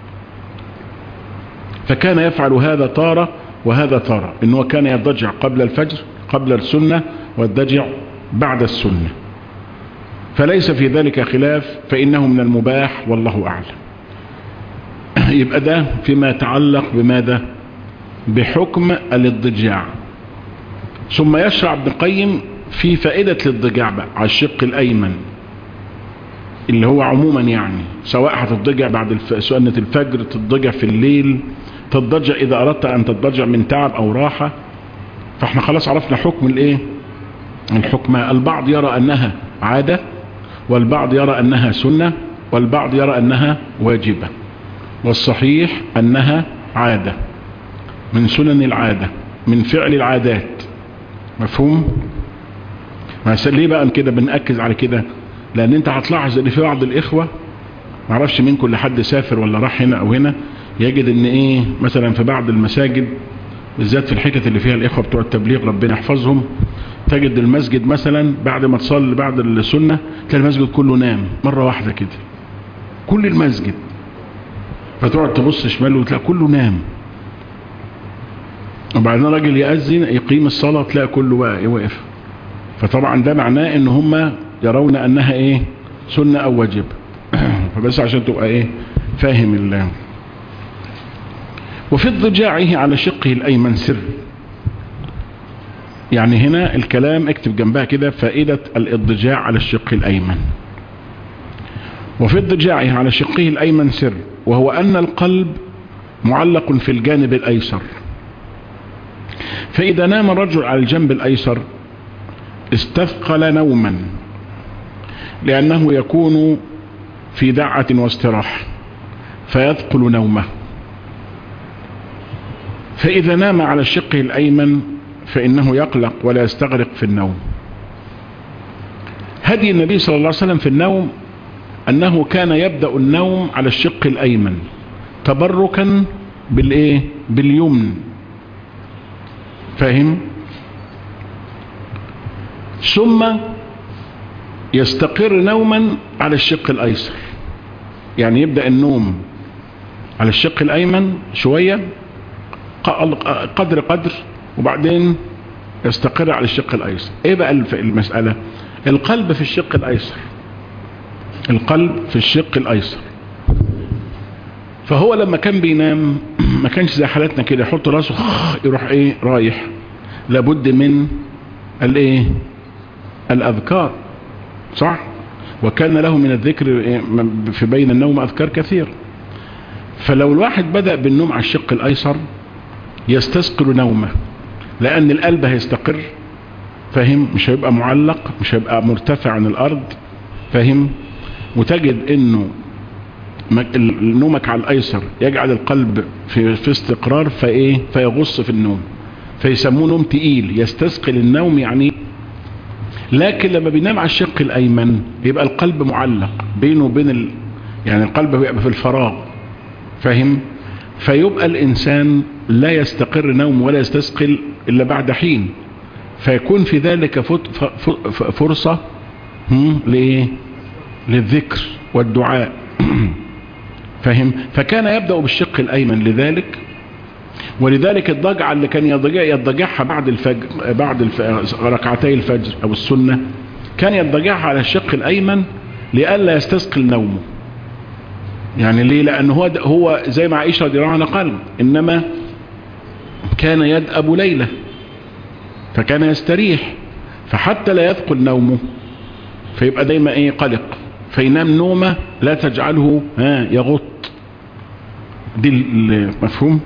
فكان يفعل هذا طارة وهذا طارة انه كان يضجع قبل الفجر قبل السنة والضجع بعد السنة فليس في ذلك خلاف فإنه من المباح والله أعلم يبقى ده فيما يتعلق بماذا بحكم الاضجاع ثم يشرع ابن القيم في فائدة الاضجاع بقى على الشق الأيمن اللي هو عموما يعني سواء هتضجع بعد سنة الفجر تضجع في الليل تضجع إذا أردت أن تضجع من تعب أو راحة فاحنا خلاص عرفنا حكم الايه الحكم البعض يرى أنها عادة والبعض يرى أنها سنة والبعض يرى أنها واجبة والصحيح أنها عادة من سنن العادة من فعل العادات مفهوم ما ليه بقى كده بنأكد على كده لأن انت هتلاحظ ان في بعض الإخوة معرفش مين كل حد سافر ولا راح هنا أو هنا يجد ان ايه مثلا في بعض المساجد بالذات في الحتت اللي فيها الإخوة بتوع التبليغ ربنا يحفظهم تجد المسجد مثلا بعد ما تصلي بعد السنة تلاقي المسجد كله نام مرة واحدة كده كل المسجد فتقعد تبص شمال وتلاقي كله نام وبعدين راجل يأذن يقيم الصلاة تلاقي كله بقى واقف فطبعا ده معناه ان هم يرون انها ايه سنة او واجب فبس عشان تبقى ايه فاهم الله وفي اضجاعه على شقه الايمن سر يعني هنا الكلام اكتب جنبها كده فائدة الاضجاع على الشق الايمن وفي اضجاعه على شقه الايمن سر وهو ان القلب معلق في الجانب الايسر فاذا نام الرجل على الجنب الايسر استثقل نوما لانه يكون في دعة واستراحة فيثقل نومه فإذا نام على الشق الأيمن فإنه يقلق ولا يستغرق في النوم هدي النبي صلى الله عليه وسلم في النوم أنه كان يبدأ النوم على الشق الأيمن تبركا بالإيه باليمن فاهم ثم يستقر نوما على الشق الأيسر يعني يبدأ النوم على الشق الأيمن شوية قدر قدر وبعدين يستقر على الشق الايسر ايه بقى المسألة القلب في الشق الايسر القلب في الشق الايسر فهو لما كان بينام ما كانش زي حالتنا كده يحط راسه يروح ايه رايح لابد من الايه الاذكار صح وكان له من الذكر في بين النوم اذكار كثير فلو الواحد بدأ بالنوم على الشق الايسر يستثقل نومه لأن القلب هيستقر فاهم مش هيبقى معلق مش هيبقى مرتفع عن الأرض فاهم وتجد انه نومك على الأيسر يجعل القلب في, في استقرار فايه فيغص في النوم فيسموه نوم تقيل يستثقل النوم يعني لكن لما بينام على الشق الأيمن يبقى القلب معلق بينه وبين ال... يعني القلب بيبقى في الفراغ فاهم فيبقى الإنسان لا يستقر نوم ولا يستثقل إلا بعد حين فيكون في ذلك فرصة لإيه للذكر والدعاء فهم فكان يبدأ بالشق الأيمن لذلك ولذلك الضجعة اللي كان يضجع يضجعها بعد الفجر بعد الف... ركعتي الفجر أو السنة كان يضجعها على الشق الأيمن لئلا يستثقل نومه يعني ليه لأن هو هو زي ما عائشة رضي الله عنها قال إنما كان يدأب ليلة فكان يستريح فحتى لا يثقل نومه فيبقى دايما ايه قلق فينام نومه لا تجعله ها يغط دي المفهوم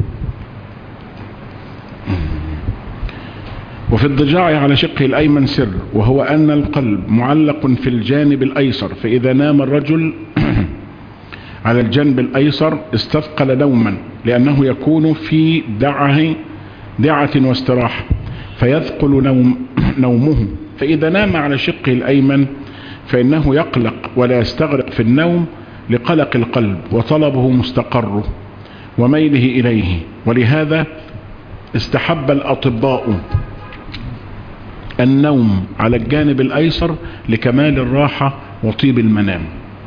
وفي الضجاع على شقه الأيمن سر وهو أن القلب معلق في الجانب الأيسر فإذا نام الرجل على الجنب الأيسر استثقل نوما لأنه يكون في دعه دعة واستراحة فيثقل نوم نومه فإذا نام على شقه الأيمن فإنه يقلق ولا يستغرق في النوم لقلق القلب وطلبه مستقره وميله إليه ولهذا استحب الأطباء النوم على الجانب الأيسر لكمال الراحة وطيب المنام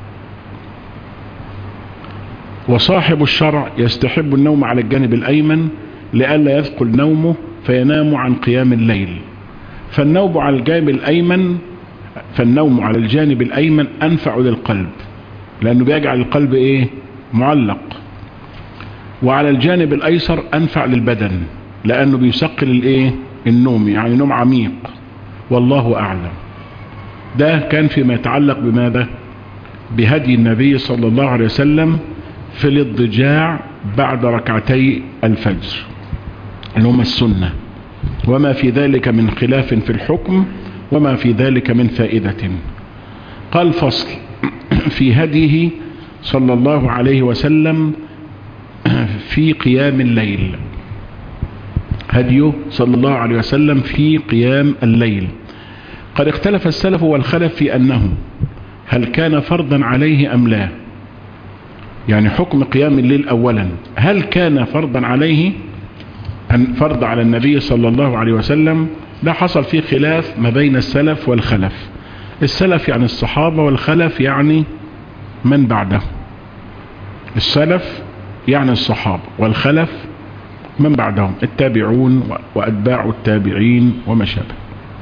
وصاحب الشرع يستحب النوم على الجانب الأيمن لئلا يثقل نومه فينام عن قيام الليل فالنوم على الجانب الأيمن فالنوم على الجانب الأيمن أنفع للقلب لأنه بيجعل القلب إيه معلق وعلى الجانب الأيسر أنفع للبدن لأنه بيسقل الإيه النوم يعني نوم عميق والله أعلم ده كان فيما يتعلق بماذا بهدي النبي صلى الله عليه وسلم في الاضجاع بعد ركعتي الفجر اللي هم السنة وما في ذلك من خلاف في الحكم وما في ذلك من فائدة قال فصل في هديه صلى الله عليه وسلم في قيام الليل هديه صلى الله عليه وسلم في قيام الليل قد اختلف السلف والخلف في أنه هل كان فرضا عليه أم لا يعني حكم قيام الليل أولا هل كان فرضا عليه أن فرض على النبي صلى الله عليه وسلم ده حصل فيه خلاف ما بين السلف والخلف السلف يعني الصحابة والخلف يعني من بعده السلف يعني الصحابة والخلف من بعدهم التابعون وأتباع التابعين وما شابه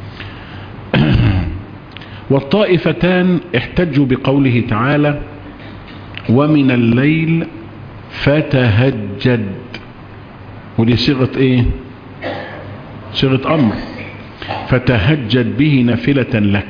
والطائفتان احتجوا بقوله تعالى ومن الليل فتهجد ودي صيغة ايه صيغة امر فتهجد به نافلة لك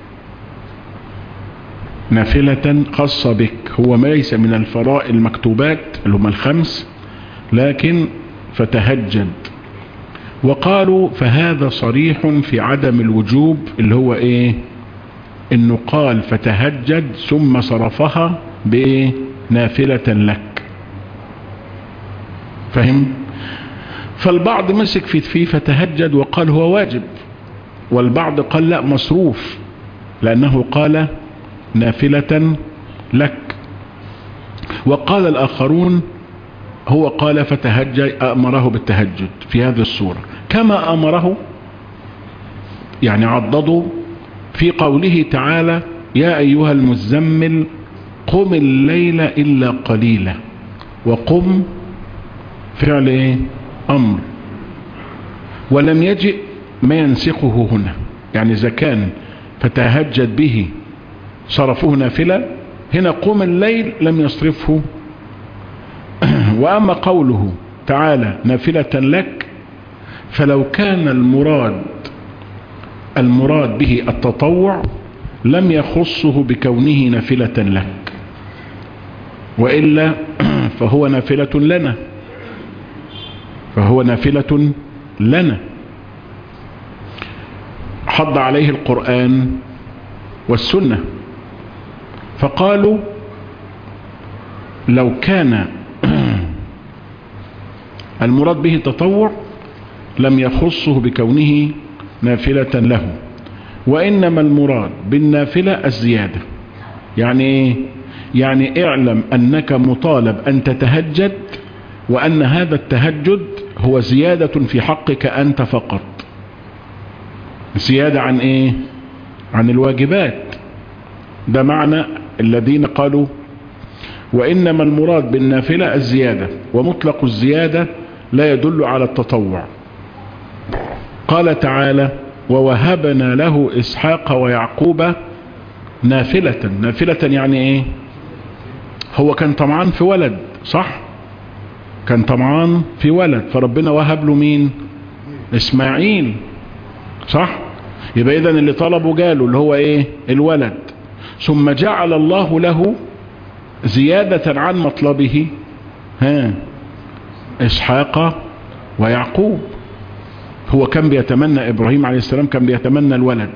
نافلة خاصة بك هو ما ليس من الفرائض المكتوبات اللي هم الخمس لكن فتهجد وقالوا فهذا صريح في عدم الوجوب اللي هو ايه انه قال فتهجد ثم صرفها بايه نافلة لك فهم فالبعض مسك في فيه فتهجد وقال هو واجب والبعض قال لا مصروف لأنه قال نافلة لك وقال الآخرون هو قال فتهجد أمره بالتهجد في هذه الصورة كما أمره يعني عضدوا في قوله تعالى يا أيها المزمل قم الليل إلا قليلا وقم فعل ايه امر ولم يجئ ما ينسخه هنا يعني اذا كان فتهجد به صرفه نافلة هنا قم الليل لم يصرفه واما قوله تعالى نافلة لك فلو كان المراد المراد به التطوع لم يخصه بكونه نافلة لك وإلا فهو نافلة لنا فهو نافلة لنا حض عليه القرآن والسنة فقالوا لو كان المراد به تطوع لم يخصه بكونه نافلة له وإنما المراد بالنافلة الزيادة يعني ايه يعني اعلم أنك مطالب أن تتهجد وأن هذا التهجد هو زيادة في حقك أنت فقط زيادة عن ايه عن الواجبات ده معنى الذين قالوا وإنما المراد بالنافلة الزيادة ومطلق الزيادة لا يدل على التطوع قال تعالى ووهبنا له إسحاق ويعقوب نافلة نافلة يعني ايه هو كان طمعان في ولد صح كان طمعان في ولد فربنا وهب له مين اسماعيل صح يبقى اذا اللي طلبه جاله اللي هو ايه الولد ثم جعل الله له زيادة عن مطلبه ها اسحاق ويعقوب هو كان بيتمنى ابراهيم عليه السلام كان بيتمنى الولد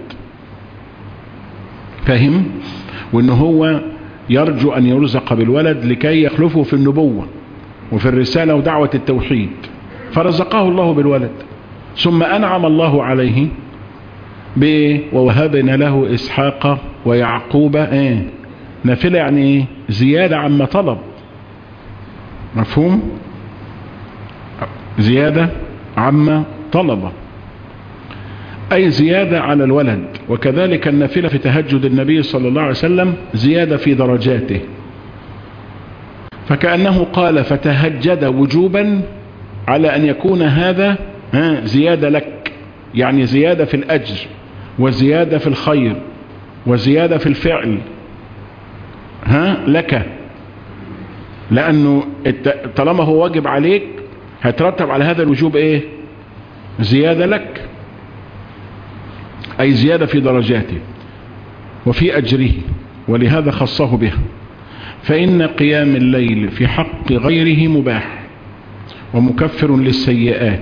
فاهم وان هو يرجو ان يرزق بالولد لكي يخلفه في النبوة وفي الرسالة ودعوة التوحيد فرزقه الله بالولد ثم انعم الله عليه ووهبنا له اسحاق ويعقوب ايه نافلة يعني ايه زيادة عما طلب مفهوم زيادة عما طلب أي زيادة على الولد وكذلك النافلة في تهجد النبي صلى الله عليه وسلم زيادة في درجاته فكأنه قال فتهجد وجوبا على أن يكون هذا زيادة لك يعني زيادة في الأجر وزيادة في الخير وزيادة في الفعل ها لك لأنه طالما هو واجب عليك هيترتب على هذا الوجوب ايه زيادة لك أي زيادة في درجاته وفي أجره ولهذا خصه بها فإن قيام الليل في حق غيره مباح ومكفر للسيئات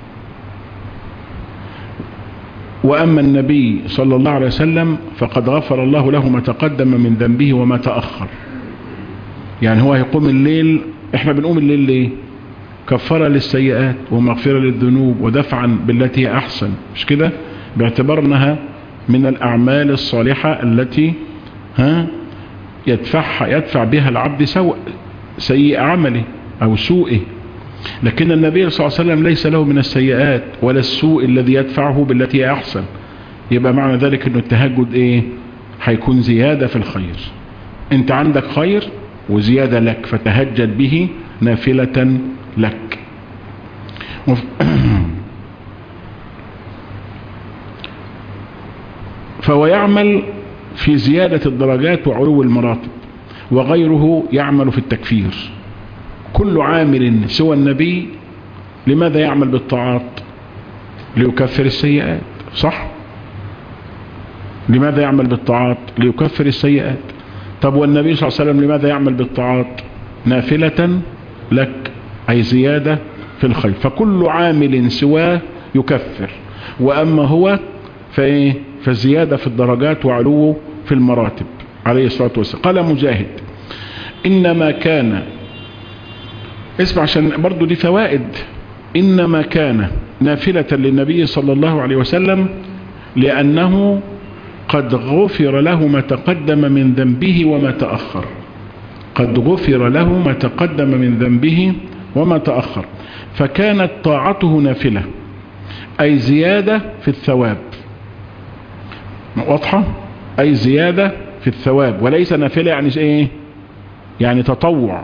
وأما النبي صلى الله عليه وسلم فقد غفر الله له ما تقدم من ذنبه وما تأخر يعني هو هيقوم الليل احنا بنقوم الليل ليه كفر للسيئات ومغفرة للذنوب ودفعا بالتي هي أحسن مش كده باعتبار انها من الأعمال الصالحة التي ها يدفعها يدفع بها العبد سوء سيء عمله أو سوءه لكن النبي صلى الله عليه وسلم ليس له من السيئات ولا السوء الذي يدفعه بالتي هي أحسن يبقى معنى ذلك أنه التهجد إيه هيكون زيادة في الخير انت عندك خير وزيادة لك فتهجد به نافلة لك فهو يعمل في زيادة الدرجات وعلو المراتب وغيره يعمل في التكفير كل عامل سوى النبي لماذا يعمل بالطاعات ليكفر السيئات صح لماذا يعمل بالطاعات ليكفر السيئات طب والنبي صلى الله عليه وسلم لماذا يعمل بالطاعات نافلة لك أي زيادة في الخير فكل عامل سواه يكفر وأما هو فإيه فزيادة في الدرجات وعلو في المراتب عليه الصلاة والسلام قال مجاهد إنما كان اسمع عشان برضو دي فوائد إنما كان نافلة للنبي صلى الله عليه وسلم لأنه قد غفر له ما تقدم من ذنبه وما تأخر قد غفر له ما تقدم من ذنبه وما تأخر فكانت طاعته نافلة أي زيادة في الثواب واضحة أي زيادة في الثواب وليس نافلة يعني ايه يعني تطوع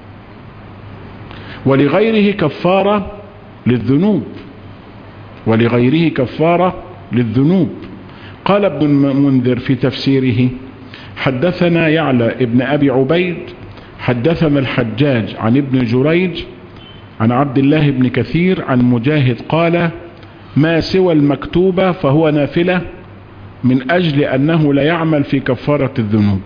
ولغيره كفارة للذنوب ولغيره كفارة للذنوب قال ابن المنذر في تفسيره حدثنا يعلى ابن أبي عبيد حدثنا الحجاج عن ابن جريج عن عبد الله بن كثير عن مجاهد قال ما سوى المكتوبة فهو نافلة من أجل أنه لا يعمل في كفارة الذنوب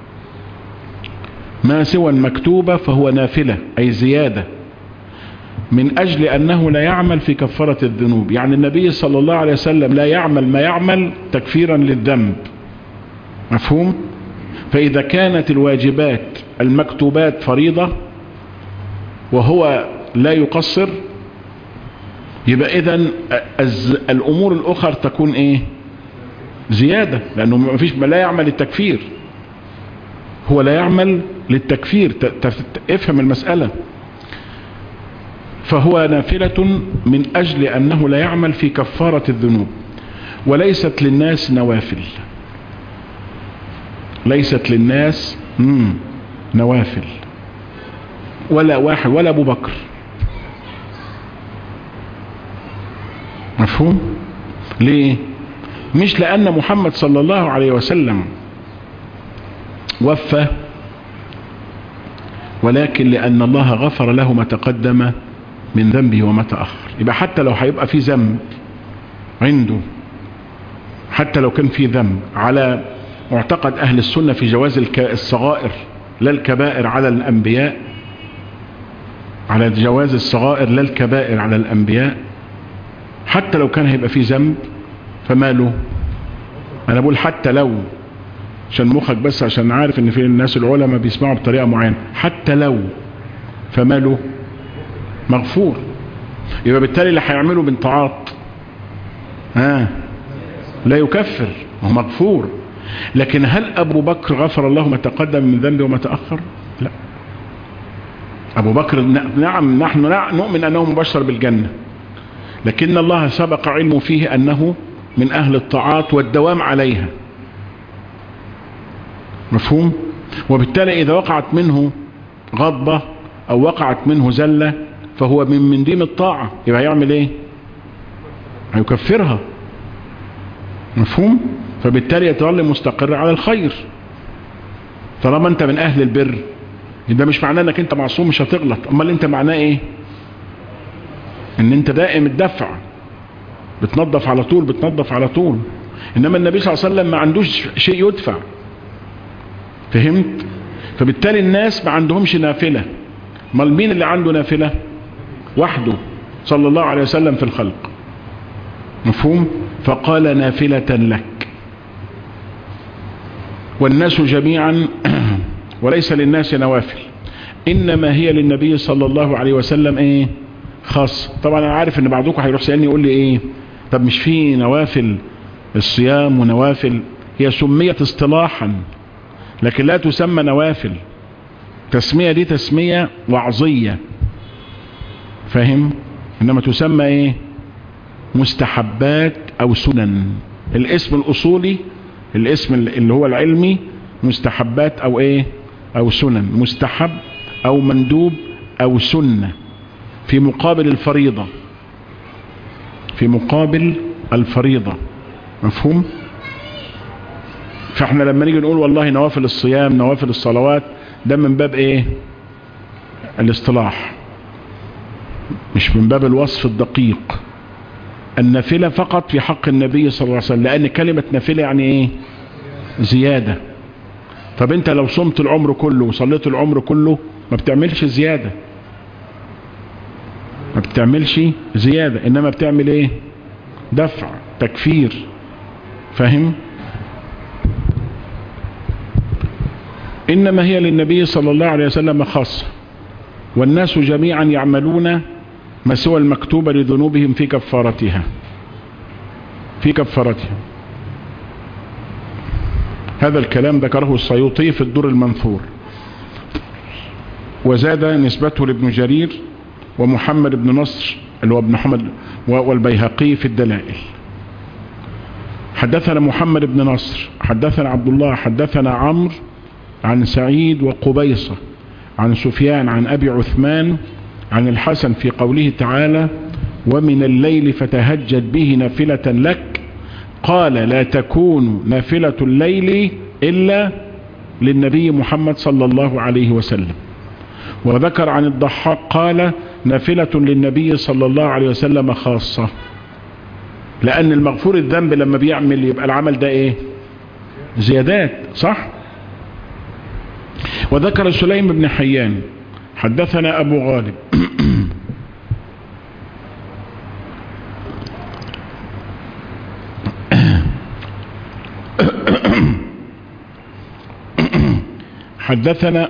ما سوى المكتوبة فهو نافلة أي زيادة من أجل أنه لا يعمل في كفارة الذنوب يعني النبي صلى الله عليه وسلم لا يعمل ما يعمل تكفيرا للذنب مفهوم فإذا كانت الواجبات المكتوبات فريضة وهو لا يقصر يبقى إذا الأمور الأخر تكون إيه زيادة لأنه ما فيش لا يعمل التكفير هو لا يعمل للتكفير افهم المسألة فهو نافلة من أجل أنه لا يعمل في كفارة الذنوب وليست للناس نوافل ليست للناس نوافل ولا واحد ولا ابو بكر مفهوم ليه مش لان محمد صلى الله عليه وسلم وفى ولكن لان الله غفر له ما تقدم من ذنبه وما تأخر يبقى حتى لو هيبقى في ذنب عنده حتى لو كان في ذنب على معتقد أهل السنة في جواز الصغائر لا الكبائر على الأنبياء على جواز الصغائر لا الكبائر على الأنبياء حتى لو كان هيبقى في ذنب فماله أنا بقول حتى لو عشان مخك بس عشان عارف ان في الناس العلماء بيسمعوا بطريقة معينة حتى لو فماله مغفور يبقى بالتالي اللي هيعمله من طاعات ها لا يكفر هو مغفور لكن هل ابو بكر غفر الله ما تقدم من ذنبه وما تأخر لا ابو بكر نعم نحن نؤمن انه مبشر بالجنة لكن الله سبق علمه فيه انه من اهل الطاعات والدوام عليها مفهوم وبالتالي اذا وقعت منه غضبة او وقعت منه زلة فهو من من دين الطاعة يبقى هيعمل ايه هيكفرها مفهوم فبالتالي يتظل مستقر على الخير طالما انت من اهل البر ده مش معناه انك انت معصوم مش هتغلط امال انت معناه ايه ان انت دائم الدفع بتنظف على طول بتنظف على طول انما النبي صلى الله عليه وسلم ما عندوش شيء يدفع فهمت فبالتالي الناس ما عندهمش نافلة امال مين اللي عنده نافلة وحده صلى الله عليه وسلم في الخلق مفهوم فقال نافلة لك والناس جميعا وليس للناس نوافل انما هي للنبي صلى الله عليه وسلم ايه خاص طبعا انا عارف ان بعضكم هيروح سألني يقول لي ايه طب مش في نوافل الصيام ونوافل هي سميت اصطلاحا لكن لا تسمى نوافل تسمية دي تسمية وعظية فاهم انما تسمى ايه مستحبات او سنن الاسم الاصولي الاسم اللي هو العلمي مستحبات او ايه او سنن مستحب او مندوب او سنة في مقابل الفريضة في مقابل الفريضة مفهوم فاحنا لما نيجي نقول والله نوافل الصيام نوافل الصلوات ده من باب ايه الاصطلاح مش من باب الوصف الدقيق النافلة فقط في حق النبي صلى الله عليه وسلم لأن كلمة نافلة يعني ايه زيادة طب انت لو صمت العمر كله وصليت العمر كله ما بتعملش زيادة ما بتعملش زيادة انما بتعمل ايه دفع تكفير فاهم انما هي للنبي صلى الله عليه وسلم خاصة والناس جميعا يعملون ما سوى المكتوب لذنوبهم في كفارتها في كفارتها هذا الكلام ذكره السيوطي في الدور المنثور وزاد نسبته لابن جرير ومحمد بن نصر اللي هو ابن محمد والبيهقي في الدلائل حدثنا محمد بن نصر حدثنا عبد الله حدثنا عمرو عن سعيد وقبيصة عن سفيان عن أبي عثمان عن الحسن في قوله تعالى ومن الليل فتهجد به نافلة لك قال لا تكون نافلة الليل إلا للنبي محمد صلى الله عليه وسلم وذكر عن الضحاك قال نافلة للنبي صلى الله عليه وسلم خاصة لأن المغفور الذنب لما بيعمل يبقى العمل ده ايه زيادات صح وذكر سليم بن حيان حدثنا أبو غالب حدثنا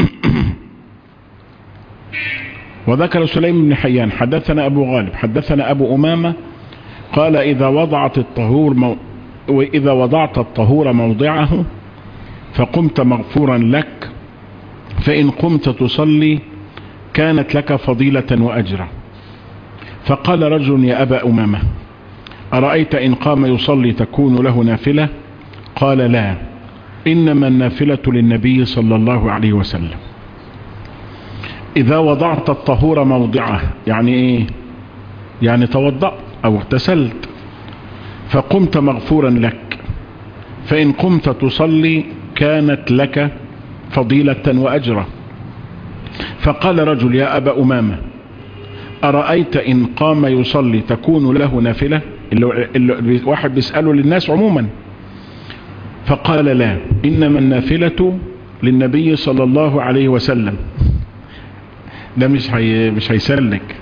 وذكر سليم بن حيان حدثنا أبو غالب حدثنا أبو أمامة قال إذا وضعت الطهور مو... وإذا وضعت الطهور موضعه فقمت مغفورا لك فإن قمت تصلي كانت لك فضيلة وأجرا فقال رجل يا أبا أمامة أرأيت إن قام يصلي تكون له نافلة قال لا إنما النافلة للنبي صلى الله عليه وسلم إذا وضعت الطهور موضعه يعني إيه يعني توضأ أو اغتسلت فقمت مغفورا لك فإن قمت تصلي كانت لك فضيلة وأجرة فقال رجل يا أبا أمامة أرأيت إن قام يصلي تكون له نافلة اللي واحد بيسأله للناس عموما فقال لا إنما النافلة للنبي صلى الله عليه وسلم ده مش هي مش هيسلك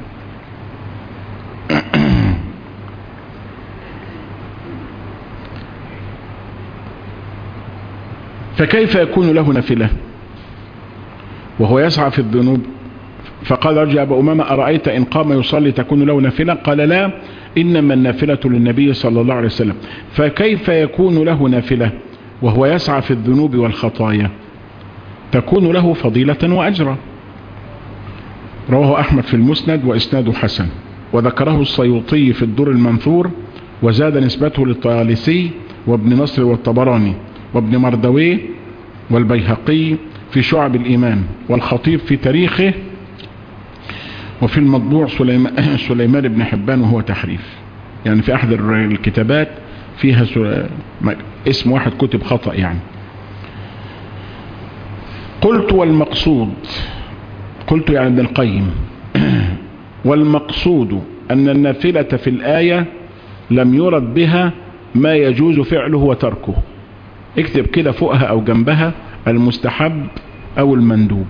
فكيف يكون له نافلة وهو يسعى في الذنوب فقال رجل أبا أمامة أرأيت إن قام يصلي تكون له نافلة قال لا إنما النافلة للنبي صلى الله عليه وسلم فكيف يكون له نافلة وهو يسعى في الذنوب والخطايا تكون له فضيلة وأجرا رواه أحمد في المسند وإسناده حسن وذكره السيوطي في الدور المنثور وزاد نسبته للطيالسي وابن نصر والطبراني وابن مردويه والبيهقي في شعب الإيمان والخطيب في تاريخه وفي المطبوع سليمان, سليمان بن حبان وهو تحريف يعني في أحد الكتابات فيها اسم واحد كتب خطأ يعني قلت والمقصود قلت يعني ابن القيم والمقصود أن النافلة في الآية لم يرد بها ما يجوز فعله وتركه اكتب كده فوقها أو جنبها المستحب أو المندوب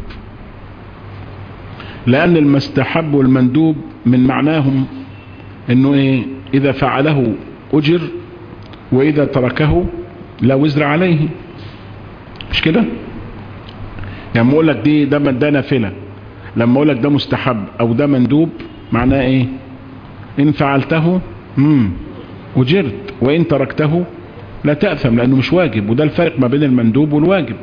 لأن المستحب والمندوب من معناهم انه ايه اذا فعله اجر واذا تركه لا وزر عليه مش كده يعني اقول لك دي ده ده نافله لما اقول لك ده مستحب او ده مندوب معناه ايه ان فعلته امم اجرت وان تركته لا تأثم لانه مش واجب وده الفرق ما بين المندوب والواجب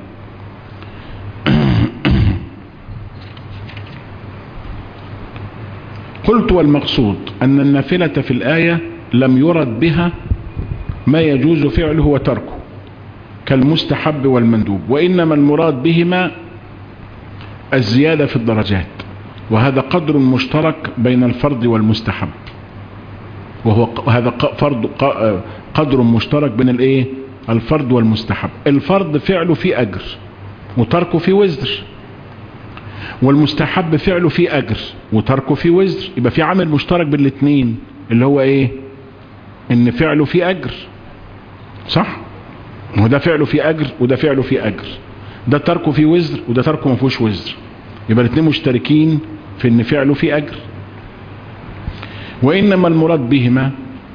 قلت والمقصود أن النافلة في الآية لم يرد بها ما يجوز فعله وتركه كالمستحب والمندوب وإنما المراد بهما الزيادة في الدرجات وهذا قدر مشترك بين الفرض والمستحب وهو هذا فرض قدر مشترك بين الايه الفرض والمستحب الفرض فعله فيه أجر وتركه فيه وزر والمستحب فعله فيه أجر وتركه فيه وزر يبقى في عامل مشترك بين الاثنين اللي هو ايه ان فعله فيه أجر صح وده فعله فيه أجر وده فعله فيه أجر ده تركه فيه وزر وده تركه ما فيهوش وزر يبقى الاثنين مشتركين في ان فعله فيه أجر وإنما المراد بهما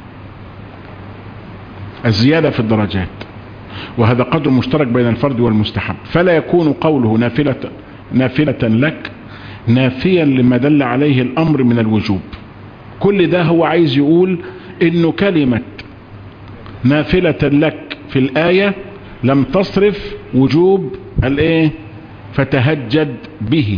الزيادة في الدرجات وهذا قدر مشترك بين الفرد والمستحب فلا يكون قوله نافلة نافلة لك نافيا لما دل عليه الأمر من الوجوب كل ده هو عايز يقول انه كلمة نافلة لك في الآية لم تصرف وجوب الايه فتهجد به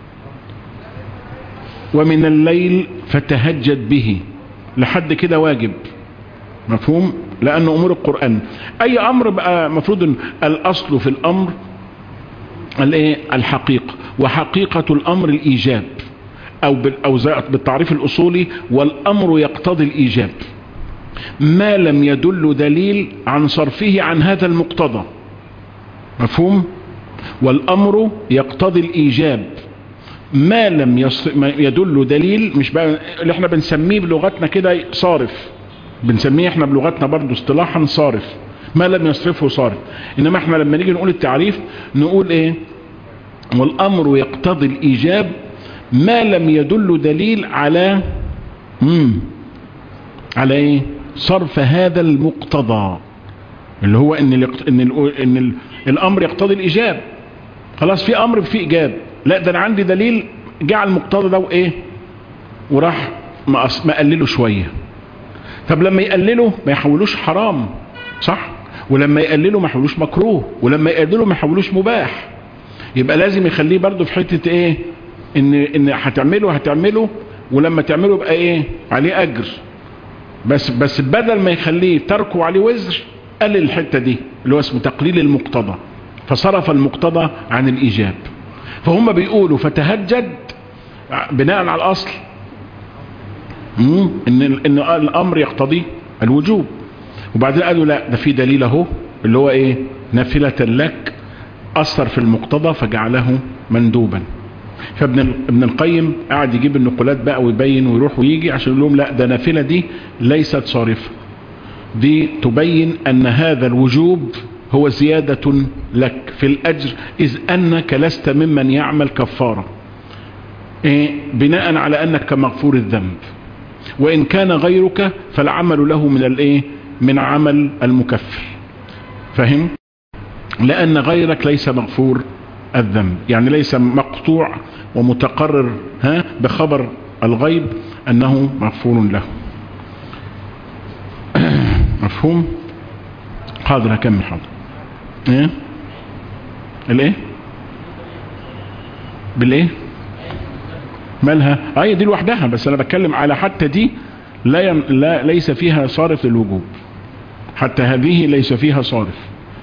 ومن الليل فتهجد به لحد كده واجب مفهوم لأن أمور القرآن أي أمر بقى مفروض الأصل في الأمر الايه الحقيقة وحقيقة الأمر الإيجاب أو أو بالتعريف الأصولي والأمر يقتضي الإيجاب ما لم يدل دليل عن صرفه عن هذا المقتضى مفهوم والأمر يقتضي الإيجاب ما لم يدل دليل مش بقى اللي احنا بنسميه بلغتنا كده صارف بنسميه احنا بلغتنا برضو اصطلاحا صارف ما لم يصرفه صارف انما احنا لما نيجي نقول التعريف نقول ايه والامر يقتضي الايجاب ما لم يدل دليل على مم على ايه صرف هذا المقتضى اللي هو ان ال ان ال ان ال الامر يقتضي الايجاب خلاص في امر في ايجاب لا ده انا عندي دليل جعل المقتضى ده وايه وراح مقلله شويه طب لما يقلله ما يحولوش حرام صح ولما يقلله ما يحولوش مكروه ولما يقلله ما يحولوش مباح يبقى لازم يخليه برضو في حتة ايه ان ان هتعمله هتعمله ولما تعمله يبقى ايه عليه اجر بس بس بدل ما يخليه تركه عليه وزر قلل الحتة دي اللي هو اسمه تقليل المقتضى فصرف المقتضى عن الإيجاب فهم بيقولوا فتهجد بناء على الأصل إن, إن الأمر يقتضي الوجوب وبعدين قالوا لا ده في دليل اهو اللي هو ايه نافلة لك أثر في المقتضى فجعله مندوبا فابن ابن القيم قاعد يجيب النقولات بقى ويبين ويروح ويجي عشان يقول لهم لا ده نافلة دي ليست صارفة دي تبين أن هذا الوجوب هو زيادة لك في الأجر إذ أنك لست ممن يعمل كفارة إيه بناء على أنك مغفور الذنب وإن كان غيرك فالعمل له من الإيه من عمل المكفر فهم لأن غيرك ليس مغفور الذنب يعني ليس مقطوع ومتقرر ها بخبر الغيب أنه مغفور له مفهوم حاضر هكمل حاضر ايه الايه بالايه مالها اي دي لوحدها بس انا بتكلم على حتى دي لا, ين... لا ليس فيها صارف للوجوب حتى هذه ليس فيها صارف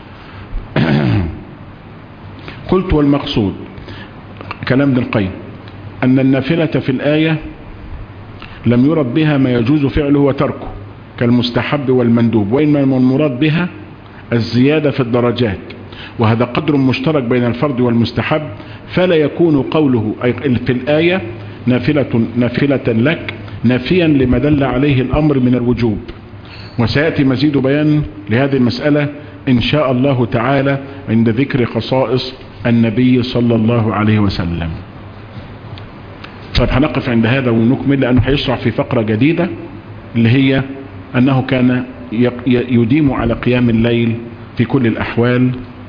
قلت والمقصود كلام ابن القيم أن النافلة في الآية لم يرد بها ما يجوز فعله وتركه كالمستحب والمندوب وإنما المراد بها الزيادة في الدرجات وهذا قدر مشترك بين الفرد والمستحب فلا يكون قوله في الآية نافلة, نافلة لك نافيا لما دل عليه الأمر من الوجوب وسيأتي مزيد بيان لهذه المسألة إن شاء الله تعالى عند ذكر خصائص النبي صلى الله عليه وسلم طيب هنقف عند هذا ونكمل لأنه هيشرع في فقرة جديدة اللي هي أنه كان يديم على قيام الليل في كل الأحوال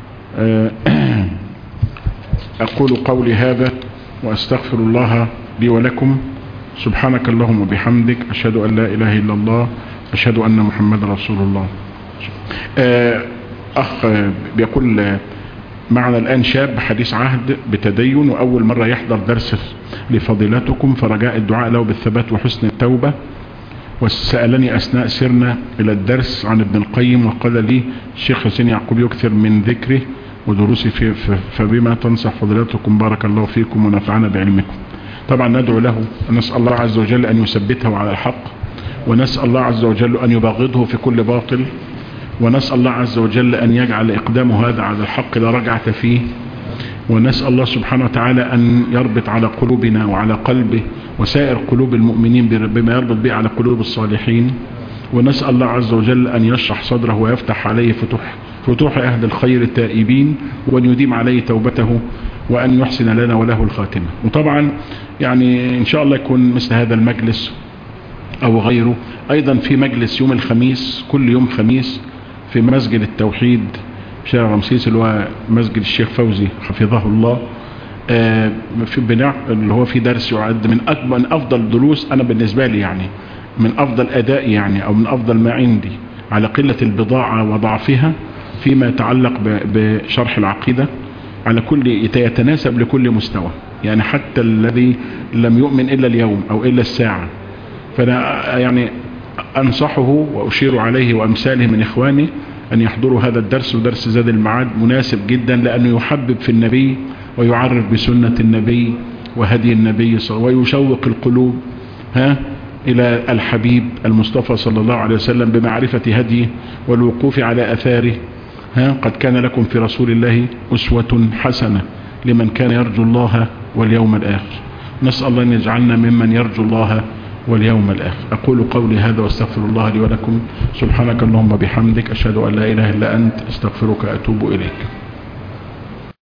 أقول قولي هذا وأستغفر الله لي ولكم سبحانك اللهم وبحمدك أشهد أن لا إله إلا الله أشهد أن محمد رسول الله أخ بيقول معنا الآن شاب حديث عهد بتدين وأول مرة يحضر درس لفضيلتكم فرجاء الدعاء له بالثبات وحسن التوبة وسألني أثناء سرنا إلى الدرس عن ابن القيم وقال لي الشيخ حسين يعقوب يكثر من ذكره ودروسي في فبما تنصح فضيلتكم بارك الله فيكم ونفعنا بعلمكم طبعا ندعو له نسأل الله عز وجل أن يثبته على الحق ونسأل الله عز وجل أن يبغضه في كل باطل ونسأل الله عز وجل أن يجعل إقدامه هذا على الحق لا رجعة فيه ونسأل الله سبحانه وتعالى أن يربط على قلوبنا وعلى قلبه وسائر قلوب المؤمنين بما يربط به على قلوب الصالحين ونسأل الله عز وجل أن يشرح صدره ويفتح عليه فتوح فتوح أهل الخير التائبين وأن يديم عليه توبته وأن يحسن لنا وله الخاتمة وطبعا يعني إن شاء الله يكون مثل هذا المجلس أو غيره أيضا في مجلس يوم الخميس كل يوم خميس في مسجد التوحيد شارع رمسيس اللي هو مسجد الشيخ فوزي حفظه الله في بناء اللي هو في درس يعد من أكبر من أفضل دروس أنا بالنسبة لي يعني من أفضل أداء يعني أو من أفضل ما عندي على قلة البضاعة وضعفها فيما يتعلق بشرح العقيدة على كل يتناسب لكل مستوى يعني حتى الذي لم يؤمن إلا اليوم أو إلا الساعة فأنا يعني أنصحه وأشير عليه وأمثاله من إخواني أن يحضروا هذا الدرس ودرس زاد المعاد مناسب جدا لأنه يحبب في النبي ويعرف بسنة النبي وهدي النبي صلى الله عليه وسلم ويشوق القلوب ها إلى الحبيب المصطفى صلى الله عليه وسلم بمعرفة هديه والوقوف على أثاره ها قد كان لكم في رسول الله أسوة حسنة لمن كان يرجو الله واليوم الآخر نسأل الله أن يجعلنا ممن يرجو الله واليوم الآخر أقول قولي هذا واستغفر الله لي ولكم سبحانك اللهم بحمدك أشهد أن لا إله إلا أنت استغفرك أتوب إليك